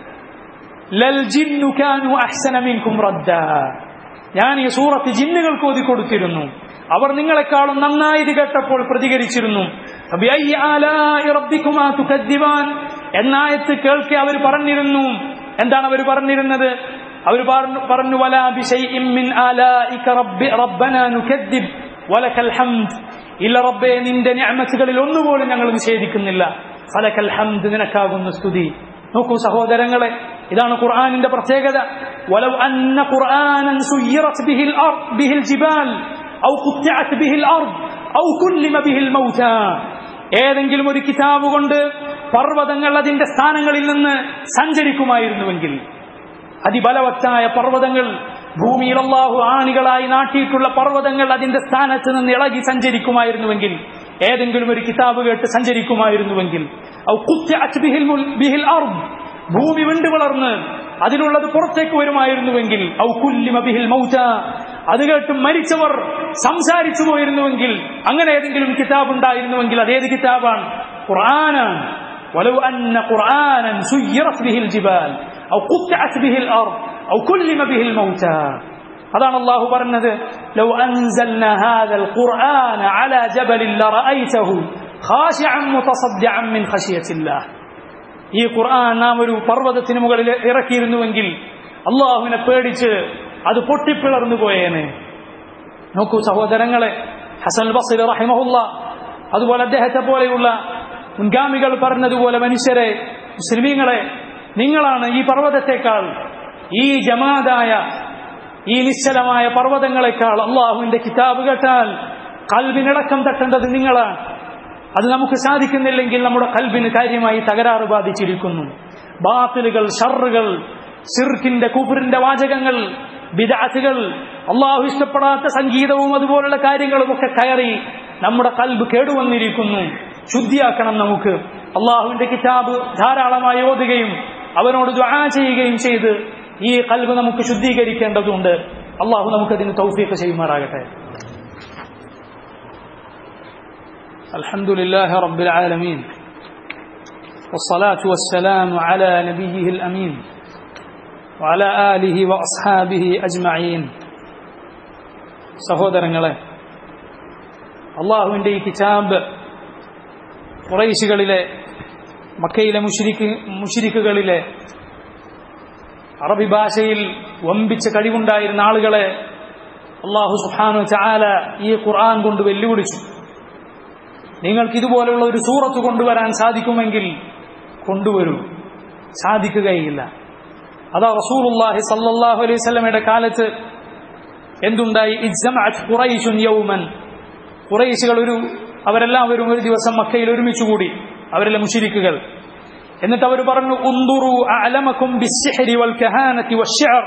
ലൽ ജിന്നു കാനു അഹ്സന മിൻകും റദ്ദാ ഞാൻ ഈ സൂറത്ത് ജിന്നുകൾക്ക് ഓതി കൊടുത്തിരുന്നു അവർ നിങ്ങളെക്കാളും നന്നായി ഇത് കേട്ടപ്പോൾ പ്രതികരിച്ചിരുന്നു ഫബിഅയ്യി ആലാഇ റബ്ബിക്കുമാ തുകദ്ദിബാൻ എന്നായത്ത് കേൾക്കെ അവർ പറഞ്ഞിരുന്നു എന്താണ് അവർ പറഞ്ഞിരുന്നത് അവർ പറഞ്ഞു പറഞ്ഞു വലാ ബിശൈഇൻ മിൻ ആലാഇക റബ്ബി റബ്ബനാ നുകദ്ദിബ് വലക്കൽ ഹംദ് ഇല്ല റബ്ബേ നിന്റെ നിഅമത്തുകളിൽ ഒന്നുപോലും ഞങ്ങൾ നിഷേധിക്കുന്നില്ല ഫലക്കൽ ഹംദ് നിനക്കാകുന്ന സ്തുതി നോക്കൂ സഹോദരങ്ങളെ ഇതാണ് ഖുർആനിന്റെ പ്രത്യേകത വലൗ അന്ന ഖുർആനൻ സുയ്യിറത് ബിഹിൽ അർദ് ബിഹിൽ ജിബാൽ ഔ ഖുത്തിഅത് ബിഹിൽ അർദ് ഔ കുല്ലിമ ബിഹിൽ മൗതാ ഏതെങ്കിലും ഒരു കിതാബ് കൊണ്ട് പർവ്വതങ്ങൾ അതിന്റെ സ്ഥാനങ്ങളിൽ നിന്ന് സഞ്ചരിക്കുമായിരുന്നുവെങ്കിൽ അതിബലവത്തായ പർവ്വതങ്ങൾ ഭൂമിയിൽ അള്ളാഹു ആണികളായി നാട്ടിയിട്ടുള്ള പർവ്വതങ്ങൾ അതിന്റെ സ്ഥാനത്ത് നിന്ന് ഇളകി സഞ്ചരിക്കുമായിരുന്നുവെങ്കിൽ ഏതെങ്കിലും ഒരു കിതാബ് കേട്ട് സഞ്ചരിക്കുമായിരുന്നുവെങ്കിൽ ഔ ഖുത്തിഅത് ബിഹിൽ മുൽ- ബിഹിൽ അർദ് ഭൂമി വിണ്ടു വളർന്ന് അതിനുള്ളത് പുറത്തേക്ക് വരുമായിരുന്നുവെങ്കിൽ ഔ കുല്ലിമ ബിഹിൽ മൗത അത് കേട്ട് മരിച്ചവർ സംസാരിച്ചു പോയിരുന്നുവെങ്കിൽ അങ്ങനെ ഏതെങ്കിലും കിതാബ് ഉണ്ടായിരുന്നുവെങ്കിൽ അതേത് കിതാബാണ് ഖുർആനാണ് ولو أن قرآنا سيرت به الجبال أو قطعت به الأرض أو كلم به الموتى هذا الله برنده لو أنزلنا هذا القرآن على جبل لرأيته خاشعا متصدعا من خشية الله ഈ ഖുർആൻ നാം ഒരു പർവ്വതത്തിന് മുകളിൽ ഇറക്കിയിരുന്നുവെങ്കിൽ അള്ളാഹുവിനെ പേടിച്ച് അത് പൊട്ടിപ്പിളർന്നു പോയേനെ നോക്കൂ സഹോദരങ്ങളെ ഹസൻ ബസിൽ റഹിമഹുല്ല അതുപോലെ അദ്ദേഹത്തെ പോലെയുള്ള മുൻഗാമികൾ പറഞ്ഞതുപോലെ മനുഷ്യരെ മുസ്ലിമീങ്ങളെ നിങ്ങളാണ് ഈ പർവ്വതത്തെക്കാൾ ഈ ജമാതായ ഈ നിശ്ചലമായ പർവ്വതങ്ങളെക്കാൾ അള്ളാഹുവിന്റെ കിതാബ് കേട്ടാൽ കൽവിനിളക്കം തട്ടേണ്ടത് നിങ്ങളാണ് അത് നമുക്ക് സാധിക്കുന്നില്ലെങ്കിൽ നമ്മുടെ കൽബിന് കാര്യമായി തകരാറ് ബാധിച്ചിരിക്കുന്നു ബാത്തിലുകൾ ഷറുകൾ സിർക്കിന്റെ കുബറിന്റെ വാചകങ്ങൾ ബിദാത്തുകൾ അള്ളാഹു ഇഷ്ടപ്പെടാത്ത സംഗീതവും അതുപോലുള്ള കാര്യങ്ങളും ഒക്കെ കയറി നമ്മുടെ കൽബ് കേടുവന്നിരിക്കുന്നു ശുദ്ധിയാക്കണം നമുക്ക് അള്ളാഹുവിന്റെ കിതാബ് ധാരാളമായി ഓതുകയും അവനോട് ദ്വാ ചെയ്യുകയും ചെയ്ത് ഈ കൽബ് നമുക്ക് ശുദ്ധീകരിക്കേണ്ടതുണ്ട് അള്ളാഹു നമുക്കതിന് തൗഫീഖ് ചെയ്യുമാറാകട്ടെ الحمد لله رب العالمين والصلاة والسلام على نبيه الأمين وعلى آله وأصحابه أجمعين സഹോദരങ്ങളെ അള്ളാഹുവിൻ്റെ ഈ കിതാബ് കുറൈശികളിലെ മക്കയിലെ മുഷിരിക്ക് മുഷിരിക്കുകളിലെ അറബി ഭാഷയിൽ വമ്പിച്ച കഴിവുണ്ടായിരുന്ന ആളുകളെ അള്ളാഹു സുഹാനു ചാല ഈ ഖുർആൻ കൊണ്ട് വെല്ലുവിളിച്ചു നിങ്ങൾക്ക് ഇതുപോലുള്ള ഒരു സൂറത്ത് കൊണ്ടുവരാൻ സാധിക്കുമെങ്കിൽ കൊണ്ടുവരൂ സാധിക്കുകയില്ല അതാ റസൂലുള്ളാഹി സല്ലല്ലാഹു അലൈഹി വസല്ലമയുടെ കാലത്ത് എന്തുണ്ടായി ഇജ്ജമഅത് ഖുറൈശുൻ യൗമൻ ഖുറൈശുകൾ ഒരു അവരെല്ലാവരും ഒരു ദിവസം മക്കയിൽ ഒരുമിച്ച് കൂടി അവരെല്ലാം മുശിരിക്കുകൾ എന്നിട്ട് അവർ പറഞ്ഞു ഉന്ദുറു അലമക്കും ബിസ്സിഹ്രി വൽ കഹാനത്തി വശ്ശിഅർ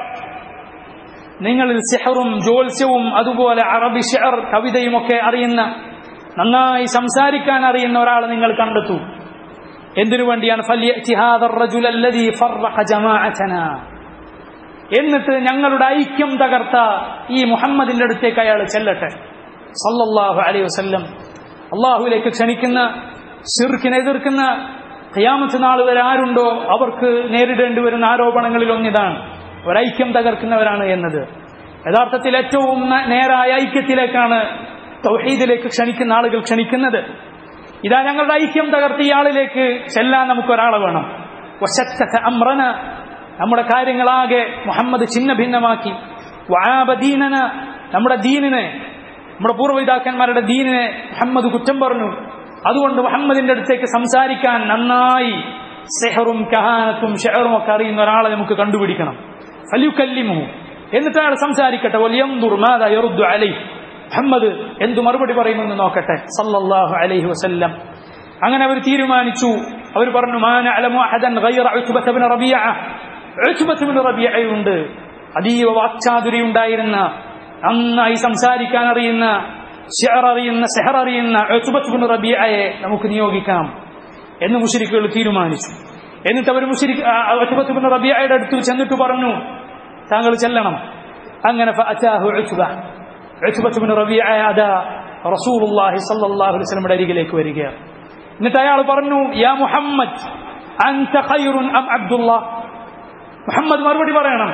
നിങ്ങളിൽ സിഹറും ജോത്സ്യവും അതുപോലെ അറബി ഷിഅർ കവിതയും ഒക്കെ അറിയുന്ന നന്നായി സംസാരിക്കാൻ അറിയുന്ന ഒരാളെ നിങ്ങൾ കണ്ടെത്തൂ എന്തിനു വേണ്ടിയാണ് ഫല്യഅതി ഹാദർ റജുൽ അല്ലദീ ഫർറഖ ജമാഅതനാ എന്നിട്ട് ഞങ്ങളുടെ ഐക്യം തകർത്ത ഈ മുഹമ്മദിന്റെ അടുത്തേക്ക് അയാൾ ചെല്ലട്ടെ സല്ലല്ലാഹു അലൈഹി വസല്ലം അള്ളാഹുവിലേക്ക് ക്ഷണിക്കുന്ന ഷിർക്കിനെ എതിർക്കുന്ന ഖിയാമത്ത് നാൾ വരെ ആരുണ്ടോ അവർക്ക് നേരിടേണ്ടി വരുന്ന ആരോപണങ്ങളിൽ ഒന്നിതാണ് ഒരൈക്യം തകർക്കുന്നവരാണ് എന്നത് യഥാർത്ഥത്തിൽ ഏറ്റവും നേരായ ഐക്യത്തിലേക്കാണ് തൗഹീദിലേക്ക് ക്ഷണിക്കുന്ന ആളുകൾ ക്ഷണിക്കുന്നത് ഇതാ ഞങ്ങളുടെ ഐക്യം തകർത്ത ഇയാളിലേക്ക് ചെല്ലാൻ നമുക്ക് ഒരാളെ വേണം വശത്തക അമ്രന നമ്മുടെ കാര്യങ്ങളാകെ മുഹമ്മദ് ചിന്ന ഭിന്നമാക്കി വാബദീനന നമ്മുടെ ദീനിനെ നമ്മുടെ പൂർവ്വപിതാക്കന്മാരുടെ ദീനിനെ മുഹമ്മദ് കുറ്റം പറഞ്ഞു അതുകൊണ്ട് മുഹമ്മദിന്റെ അടുത്തേക്ക് സംസാരിക്കാൻ നന്നായി സെഹറും കഹാനത്തും ഷെഹറും ഒക്കെ അറിയുന്ന ഒരാളെ നമുക്ക് കണ്ടുപിടിക്കണം ഫല്യുക്കല്ലിമു എന്നിട്ട് അയാൾ സംസാരിക്കട്ടെ അലൈ മുഹമ്മദ് എന്തു മറുപടി പറയുമെന്ന് നോക്കട്ടെ സല്ലല്ലാഹു അലൈഹി വസല്ലം അങ്ങനെ അവർ തീരുമാനിച്ചു അവർ പറഞ്ഞു മാന അലമു അഹദൻ ഗൈറ ഉത്ബത്ത് ഇബ്നു റബീഅ ഉത്ബത്ത് ഇബ്നു റബീഅയുണ്ട് അതീവ വാക്ചാതുരി ഉണ്ടായിരുന്ന നന്നായി സംസാരിക്കാൻ അറിയുന്ന ഷെഹർ അറിയുന്ന സെഹർ അറിയുന്ന ഉത്ബത്ത് ഇബ്നു റബീഅയെ നമുക്ക് നിയോഗിക്കാം എന്ന് മുശ്രിക്കുകൾ തീരുമാനിച്ചു എന്നിട്ട് അവർ മുശ്രിക് ഉത്ബത്ത് ഇബ്നു റബീഅയുടെ അടുത്ത് ചെന്നിട്ട് പറഞ്ഞു താങ്കൾ ചെല്ലണം അങ്ങനെ ഫഅതാഹു ഉത്ബ ഉത്ബത്ത് ഇബ്നു റബീഅ അതാ റസൂലുള്ളാഹി സ്വല്ലല്ലാഹു അലൈഹി വസല്ലമയുടെ അരികിലേക്ക് വരികയാണ് എന്നിട്ട് അയാൾ പറഞ്ഞു യാ മുഹമ്മദ് അൻത ഖൈറുൻ അം അബ്ദുല്ലാ മുഹമ്മദ് മറുപടി പറയണം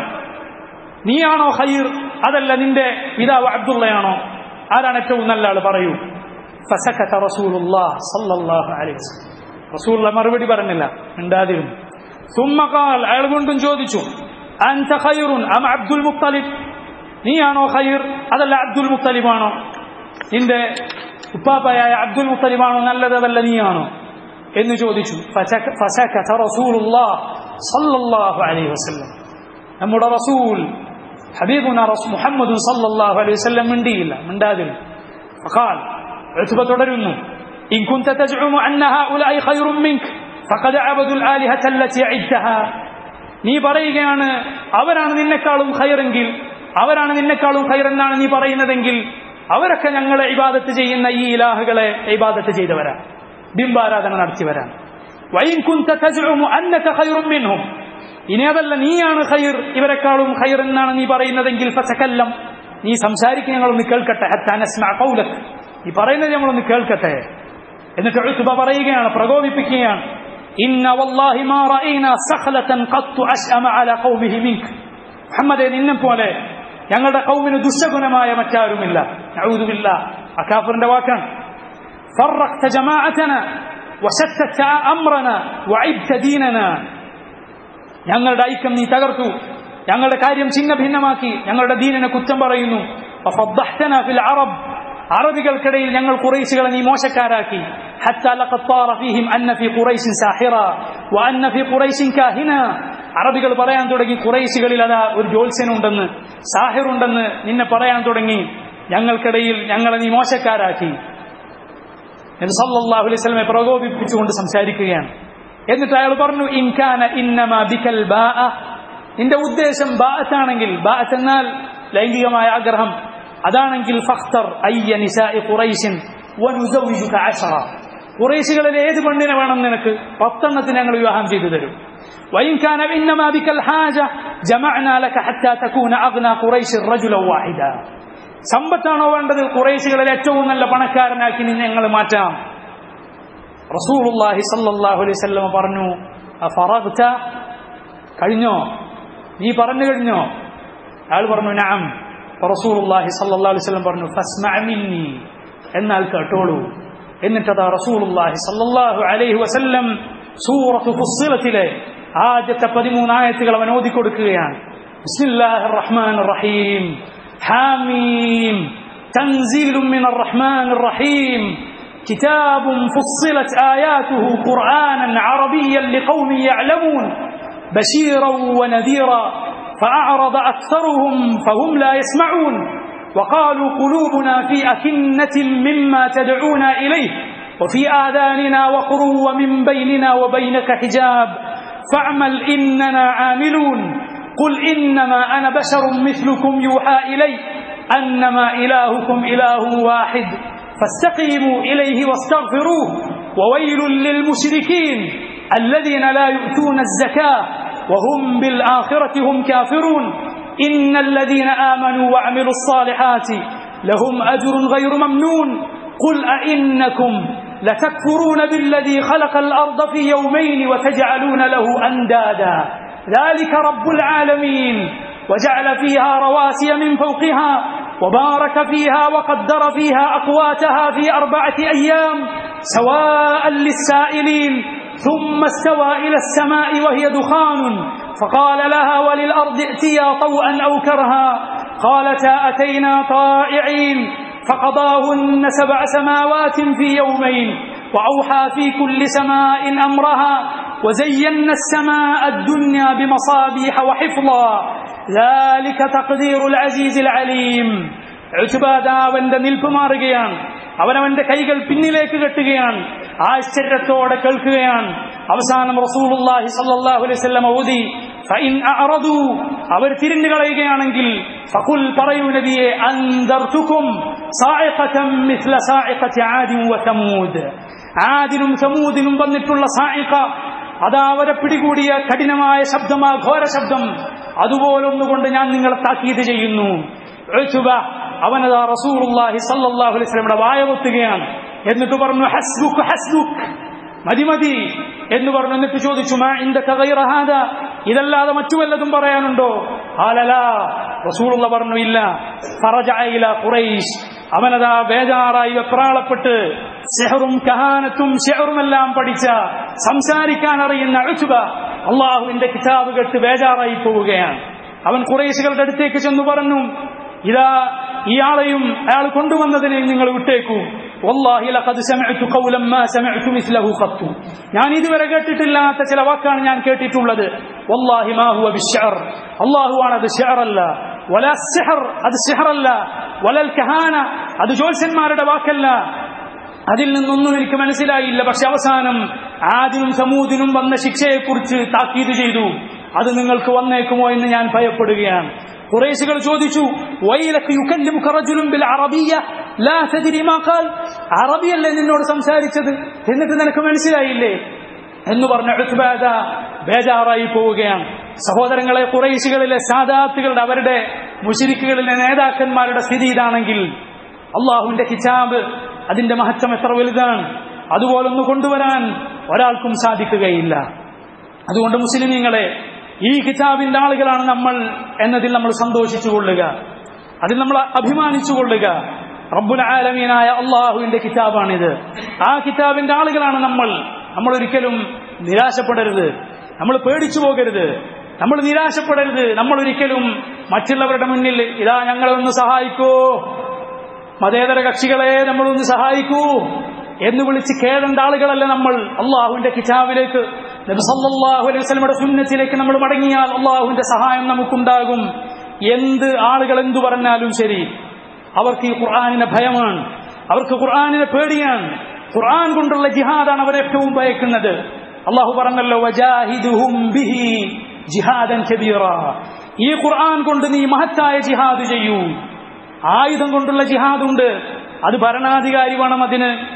നീയാണോ ഖൈർ അതല്ല നിന്റെ പിതാവ് അബ്ദുള്ളയാണോ ആരാണ് ഏറ്റവും നല്ല ആൾ പറയൂ ഫസക്കത റസൂലുള്ളാഹ് സല്ലല്ലാഹു അലൈഹി വസല്ലം റസൂലുള്ള മറുപടി പറഞ്ഞില്ല മിണ്ടാതിരുന്നു ثم قال അയാൾ വീണ്ടും ചോദിച്ചു അൻത ഖൈറുൻ അം അബ്ദുൽ മുത്തലിബ് നീയാണോ ഖൈർ അതല്ല അബ്ദുൽ മുത്തലിബാണോ നിന്റെ ഉപ്പാപ്പയായ അബ്ദുൽ മുത്തലിബാണോ നല്ലത് അതല്ല നീയാണോ എന്ന് ചോദിച്ചു ഫസക്കത റസൂലുള്ളാഹ് സല്ലല്ലാഹു അലൈഹി വസല്ലം നമ്മുടെ റസൂൽ ഹബീബുന മുഹമ്മദ് സല്ലല്ലാഹു അലൈഹി വസല്ലം മിണ്ടിയില്ല മിണ്ടാതിരുന്നു فقال عتبة തുടരുന്നു إن كنت تزعم أن هؤلاء خير منك فقد عبدوا الآلهة التي عدتها നീ പറയുകയാണ് അവരാണ് നിന്നെക്കാളും ഖൈറെങ്കിൽ അവരാണ് നിന്നെക്കാളും ഖൈർ എന്നാണ് നീ പറയുന്നതെങ്കിൽ അവരൊക്കെ ഞങ്ങളെ ഇബാദത്ത് ചെയ്യുന്ന ഈ ഇലാഹുകളെ ഇബാദത്ത് ചെയ്തവരാ ബിംബാരാധന നടത്തിയവരാണ് വൈൻ കുന്ത തസ്ഉമു അന്നക ഖൈറും മിൻഹും ഇനി അതല്ല നീയാണ് ഖൈർ ഇവരെക്കാളും ഖൈർ എന്നാണ് നീ പറയുന്നതെങ്കിൽ ഫസക്കല്ലം നീ സംസാരിക്കുക ഞങ്ങളൊന്ന് കേൾക്കട്ടെ ഹത്താ നസ്മഅ ഖൗലക് നീ പറയുന്നത് ഞങ്ങളൊന്ന് കേൾക്കട്ടെ എന്നിട്ട് ഉത്ബ പറയുകയാണ് പ്രകോപിപ്പിക്കുകയാണ് ഇന്ന വല്ലാഹി മാ റഅയ്നാ സഖലതൻ ഖത്തു അശ്അമ അലാ ഖൗമിഹി മിൻക മുഹമ്മദേ നിന്നെ പോലെ ഞങ്ങളുടെ കൗമിന് ദുഷ്ടഗുണമായ മറ്റാരുമില്ല നഊദുബില്ല അക്കാഫറിന്റെ വാക്കാണ് فرقت جماعتنا وشتت أمرنا وعبت ديننا ഞങ്ങളുടെ ഐക്യം നീ തകർത്തു ഞങ്ങളുടെ കാര്യം ചിന്ന ഭിന്നമാക്കി ഞങ്ങളുടെ ദീനിനെ കുറ്റം പറയുന്നു ففضحتنا في العرب അറബികൾക്കിടയിൽ ഞങ്ങൾ കുറേശികളെ നീ മോശക്കാരാക്കി حتى لقد طار فيهم أن في قريش ساحرا وأن في قريش كاهنا അറബികൾ പറയാൻ തുടങ്ങി കുറേശികളിൽ അതാ ഒരു ജോത്സ്യനുണ്ടെന്ന് സാഹിറുണ്ടെന്ന് നിന്നെ പറയാൻ തുടങ്ങി ഞങ്ങൾക്കിടയിൽ ഞങ്ങളെ നീ മോശക്കാരാക്കി എന്ന് സല്ലല്ലാഹു അലൈഹി വസല്ലമയെ പ്രകോപിപ്പിച്ചുകൊണ്ട് സംസാരിക്കുകയാണ് എന്നിട്ട് അയാൾ പറഞ്ഞു ഇൻകാന ഇന്നമാ ബിക്കൽ ബാഅ നിന്റെ ഉദ്ദേശം ബാഅത്താണെങ്കിൽ ബാഅത്ത് എന്നാൽ ലൈംഗികമായ ആഗ്രഹം അതാണെങ്കിൽ ഫഖ്തർ അയ്യ നിസാഇ ഖുറൈശിൻ വനുസവ്വിജുക അശറ ഖുറൈശികളിലെ ഏത് പെണ്ണിനെ വേണം നിനക്ക് പത്തെണ്ണത്തിന് ഞങ്ങൾ വിവാഹം ചെയ്തു തരും وإن كان إنما بك الحاجة جمعنا لك حتى تكون أغنى قريش رجلا واحدا സമ്പത്താണോ വേണ്ടത് കുറേശികളിൽ ഏറ്റവും നല്ല പണക്കാരനാക്കി നിന്നെ ഞങ്ങൾ മാറ്റാം റസൂലുള്ളാഹി സല്ലല്ലാഹു അലൈഹി വസല്ലം പറഞ്ഞു അഫറഗ്ത കഴിഞ്ഞോ നീ പറഞ്ഞു കഴിഞ്ഞോ അയാൾ പറഞ്ഞു നഅം റസൂലുള്ളാഹി സല്ലല്ലാഹു അലൈഹി വസല്ലം പറഞ്ഞു ഫസ്മഅ മിന്നി എന്നാൽ കേട്ടോളൂ എന്നിട്ടതാ റസൂലുള്ളാഹി സല്ലല്ലാഹു അലൈഹി വസല്ലം സൂറത്ത് ഫുസ്സിലത്തിലെ ആദ്യത്തെ പതിമൂന്നായത്തുകൾ അവൻ ഓതിക്കൊടുക്കുകയാണ് ബിസ്മില്ലാഹിർ റഹ്മാനിർ റഹീം حاميم تنزيل من الرحمن الرحيم كتاب فصلت آياته قرآنا عربيا لقوم يعلمون بشيرا ونذيرا فأعرض أكثرهم فهم لا يسمعون وقالوا قلوبنا في أكنة مما تدعونا إليه وفي آذاننا وقر ومن بيننا وبينك حجاب فاعمل إننا عاملون قل إنما أنا بشر مثلكم يوحى إلي أنما إلهكم إله واحد فاستقيموا إليه واستغفروه وويل للمشركين الذين لا يؤتون الزكاة وهم بالآخرة هم كافرون إن الذين آمنوا وعملوا الصالحات لهم أجر غير ممنون قل أئنكم لتكفرون بالذي خلق الأرض في يومين وتجعلون له أندادا ذلك رب العالمين وجعل فيها رواسي من فوقها وبارك فيها وقدر فيها أقواتها في أربعة أيام سواء للسائلين ثم استوى إلى السماء وهي دخان فقال لها وللأرض ائتيا طوءا أو كرها قالتا أتينا طائعين فقضاهن سبع سماوات في يومين وأوحى في كل سماء أمرها وزينا السماء الدنيا بمصابيح وحفظا ذلك تقدير العزيز العليم അവന്റെ നിൽപ്പ് മാറുകയാണ് അവനവന്റെ കൈകൾ പിന്നിലേക്ക് കെട്ടുകയാണ് ആശ്ചര്യത്തോടെ കേൾക്കുകയാണ് അവസാനം റസൂലുള്ളാഹി സല്ലല്ലാഹു അലൈഹി വസല്ലം ഓതി ഫഇൻ അഅറദു അവർ തിരിഞ്ഞു കളയുകയാണെങ്കിൽ ഫഖുൽ പറയൂ നബിയെ അൻദർതുകും സായിഖതൻ മിസ്ല സായിഖതി ആദി വ സമൂദ് ആദിനും സമൂദിനും വന്നിട്ടുള്ള സായിഖ അതാ അവരെ പിടികൂടിയ കഠിനമായ ശബ്ദമാ ഘോര ശബ്ദം അതുപോലൊന്നുകൊണ്ട് ഞാൻ നിങ്ങളെ താക്കീത് ചെയ്യുന്നു ഉത്ബ അവനതാ റസൂലുള്ളാഹി സല്ലല്ലാഹു അലൈഹി വസല്ലമയുടെ വായ പൊത്തുകയാണ് എന്നിട്ട് പറഞ്ഞു ഹസ്ബുക്ക് ഹസ്ബുക്ക് മതി മതി എന്ന് പറഞ്ഞു എന്നിട്ട് ചോദിച്ചു മാ ഇന്ദക ഗൈറ ഹാദാ ഇതല്ലാതെ മറ്റു വല്ലതും പറയാനുണ്ടോ ഹാലല റസൂലുള്ള പറഞ്ഞു ഇല്ല ഫറജഅ ഇലാ ഖുറൈശ് അവനതാ ബേജാറായി വെപ്രാളപ്പെട്ട് സെഹറും കഹാനത്തും ഷെഹറുമെല്ലാം പഠിച്ച സംസാരിക്കാൻ അറിയുന്ന അഴുസുക അള്ളാഹുവിന്റെ കിതാബ് കെട്ട് ബേജാറായി പോവുകയാണ് അവൻ കുറേശുകളുടെ അടുത്തേക്ക് ചെന്നു പറഞ്ഞു ഇതാ ഇയാളെയും അയാൾ കൊണ്ടുവന്നതിനെ നിങ്ങൾ വിട്ടേക്കൂ والله لقد سمعت قولا ما سمعت مثله قط ഞാൻ ഇതുവരെ കേട്ടിട്ടില്ലാത്ത ചില വാക്കാണ് ഞാൻ കേട്ടിട്ടുള്ളത് والله ما هو بالشعر الله ആണ് അത് ഷെയർ അല്ല ولا السحر അത് സിഹർ അല്ല ولا الكهانه അത് ജ്യോത്സ്യന്മാരുടെ വാക്കല്ല അതിൽ നിന്നൊന്നും എനിക്ക് മനസ്സിലായില്ല പക്ഷെ അവസാനം ആദിനും സമൂദിനും വന്ന ശിക്ഷയെക്കുറിച്ച് താക്കീത് ചെയ്തു അത് നിങ്ങൾക്ക് വന്നേക്കുമോ എന്ന് ഞാൻ ഭയപ്പെടുകയാണ് കുറേശുകൾ ചോദിച്ചു വൈലക്ക് യുക്കല്ലിമുക റജുലുൻ ബിൽ അറബിയ്യ ലാ തദ്രി മാ ഖാൽ അറബിയല്ലേ നിന്നോട് സംസാരിച്ചത് എന്നിട്ട് നിനക്ക് മനസ്സിലായില്ലേ എന്ന് പറഞ്ഞ ഉത്ബാദ ബേജാറായി പോവുകയാണ് സഹോദരങ്ങളെ കുറേശികളിലെ സാദാത്തുകളുടെ അവരുടെ മുഷിരിക്കുകളിലെ നേതാക്കന്മാരുടെ സ്ഥിതി ഇതാണെങ്കിൽ അള്ളാഹുവിന്റെ കിതാബ് അതിന്റെ മഹത്വം എത്ര വലുതാണ് അതുപോലൊന്ന് കൊണ്ടുവരാൻ ഒരാൾക്കും സാധിക്കുകയില്ല അതുകൊണ്ട് മുസ്ലിമീങ്ങളെ ഈ കിതാബിന്റെ ആളുകളാണ് നമ്മൾ എന്നതിൽ നമ്മൾ സന്തോഷിച്ചു കൊള്ളുക അതിൽ നമ്മൾ അഭിമാനിച്ചു കൊള്ളുക റബ്ബുൽ ആലമീനായ അള്ളാഹുവിന്റെ കിതാബാണിത് ആ കിതാബിന്റെ ആളുകളാണ് നമ്മൾ നമ്മൾ ഒരിക്കലും നിരാശപ്പെടരുത് നമ്മൾ പേടിച്ചു പോകരുത് നമ്മൾ നിരാശപ്പെടരുത് നമ്മൾ ഒരിക്കലും മറ്റുള്ളവരുടെ മുന്നിൽ ഇതാ ഞങ്ങളെ ഒന്ന് സഹായിക്കൂ മതേതര കക്ഷികളെ നമ്മളൊന്ന് സഹായിക്കൂ എന്ന് വിളിച്ച് കേടേണ്ട ആളുകളല്ല നമ്മൾ അള്ളാഹുവിന്റെ കിതാബിലേക്ക് നബി സല്ലല്ലാഹു അലൈഹി വസല്ലമയുടെ സുന്നത്തിലേക്ക് നമ്മൾ മടങ്ങിയാൽ അള്ളാഹുവിന്റെ സഹായം നമുക്കുണ്ടാകും എന്ത് ആളുകൾ എന്തു പറഞ്ഞാലും ശരി അവർക്ക് ഈ ഖുർആാനിനെ ഭയമാണ് അവർക്ക് ഖുർആാനിനെ പേടിയാണ് ഖുർആൻ കൊണ്ടുള്ള ജിഹാദാണ് അവർ ഏറ്റവും ഭയക്കുന്നത് അള്ളാഹു പറഞ്ഞല്ലോ വജാഹിദുഹും ബിഹി ജിഹാദൻ കബീറ ഈ ഖുർആൻ കൊണ്ട് നീ മഹത്തായ ജിഹാദ് ചെയ്യൂ ആയുധം കൊണ്ടുള്ള ജിഹാദുണ്ട് അത് ഭരണാധികാരി വേണം അതിന്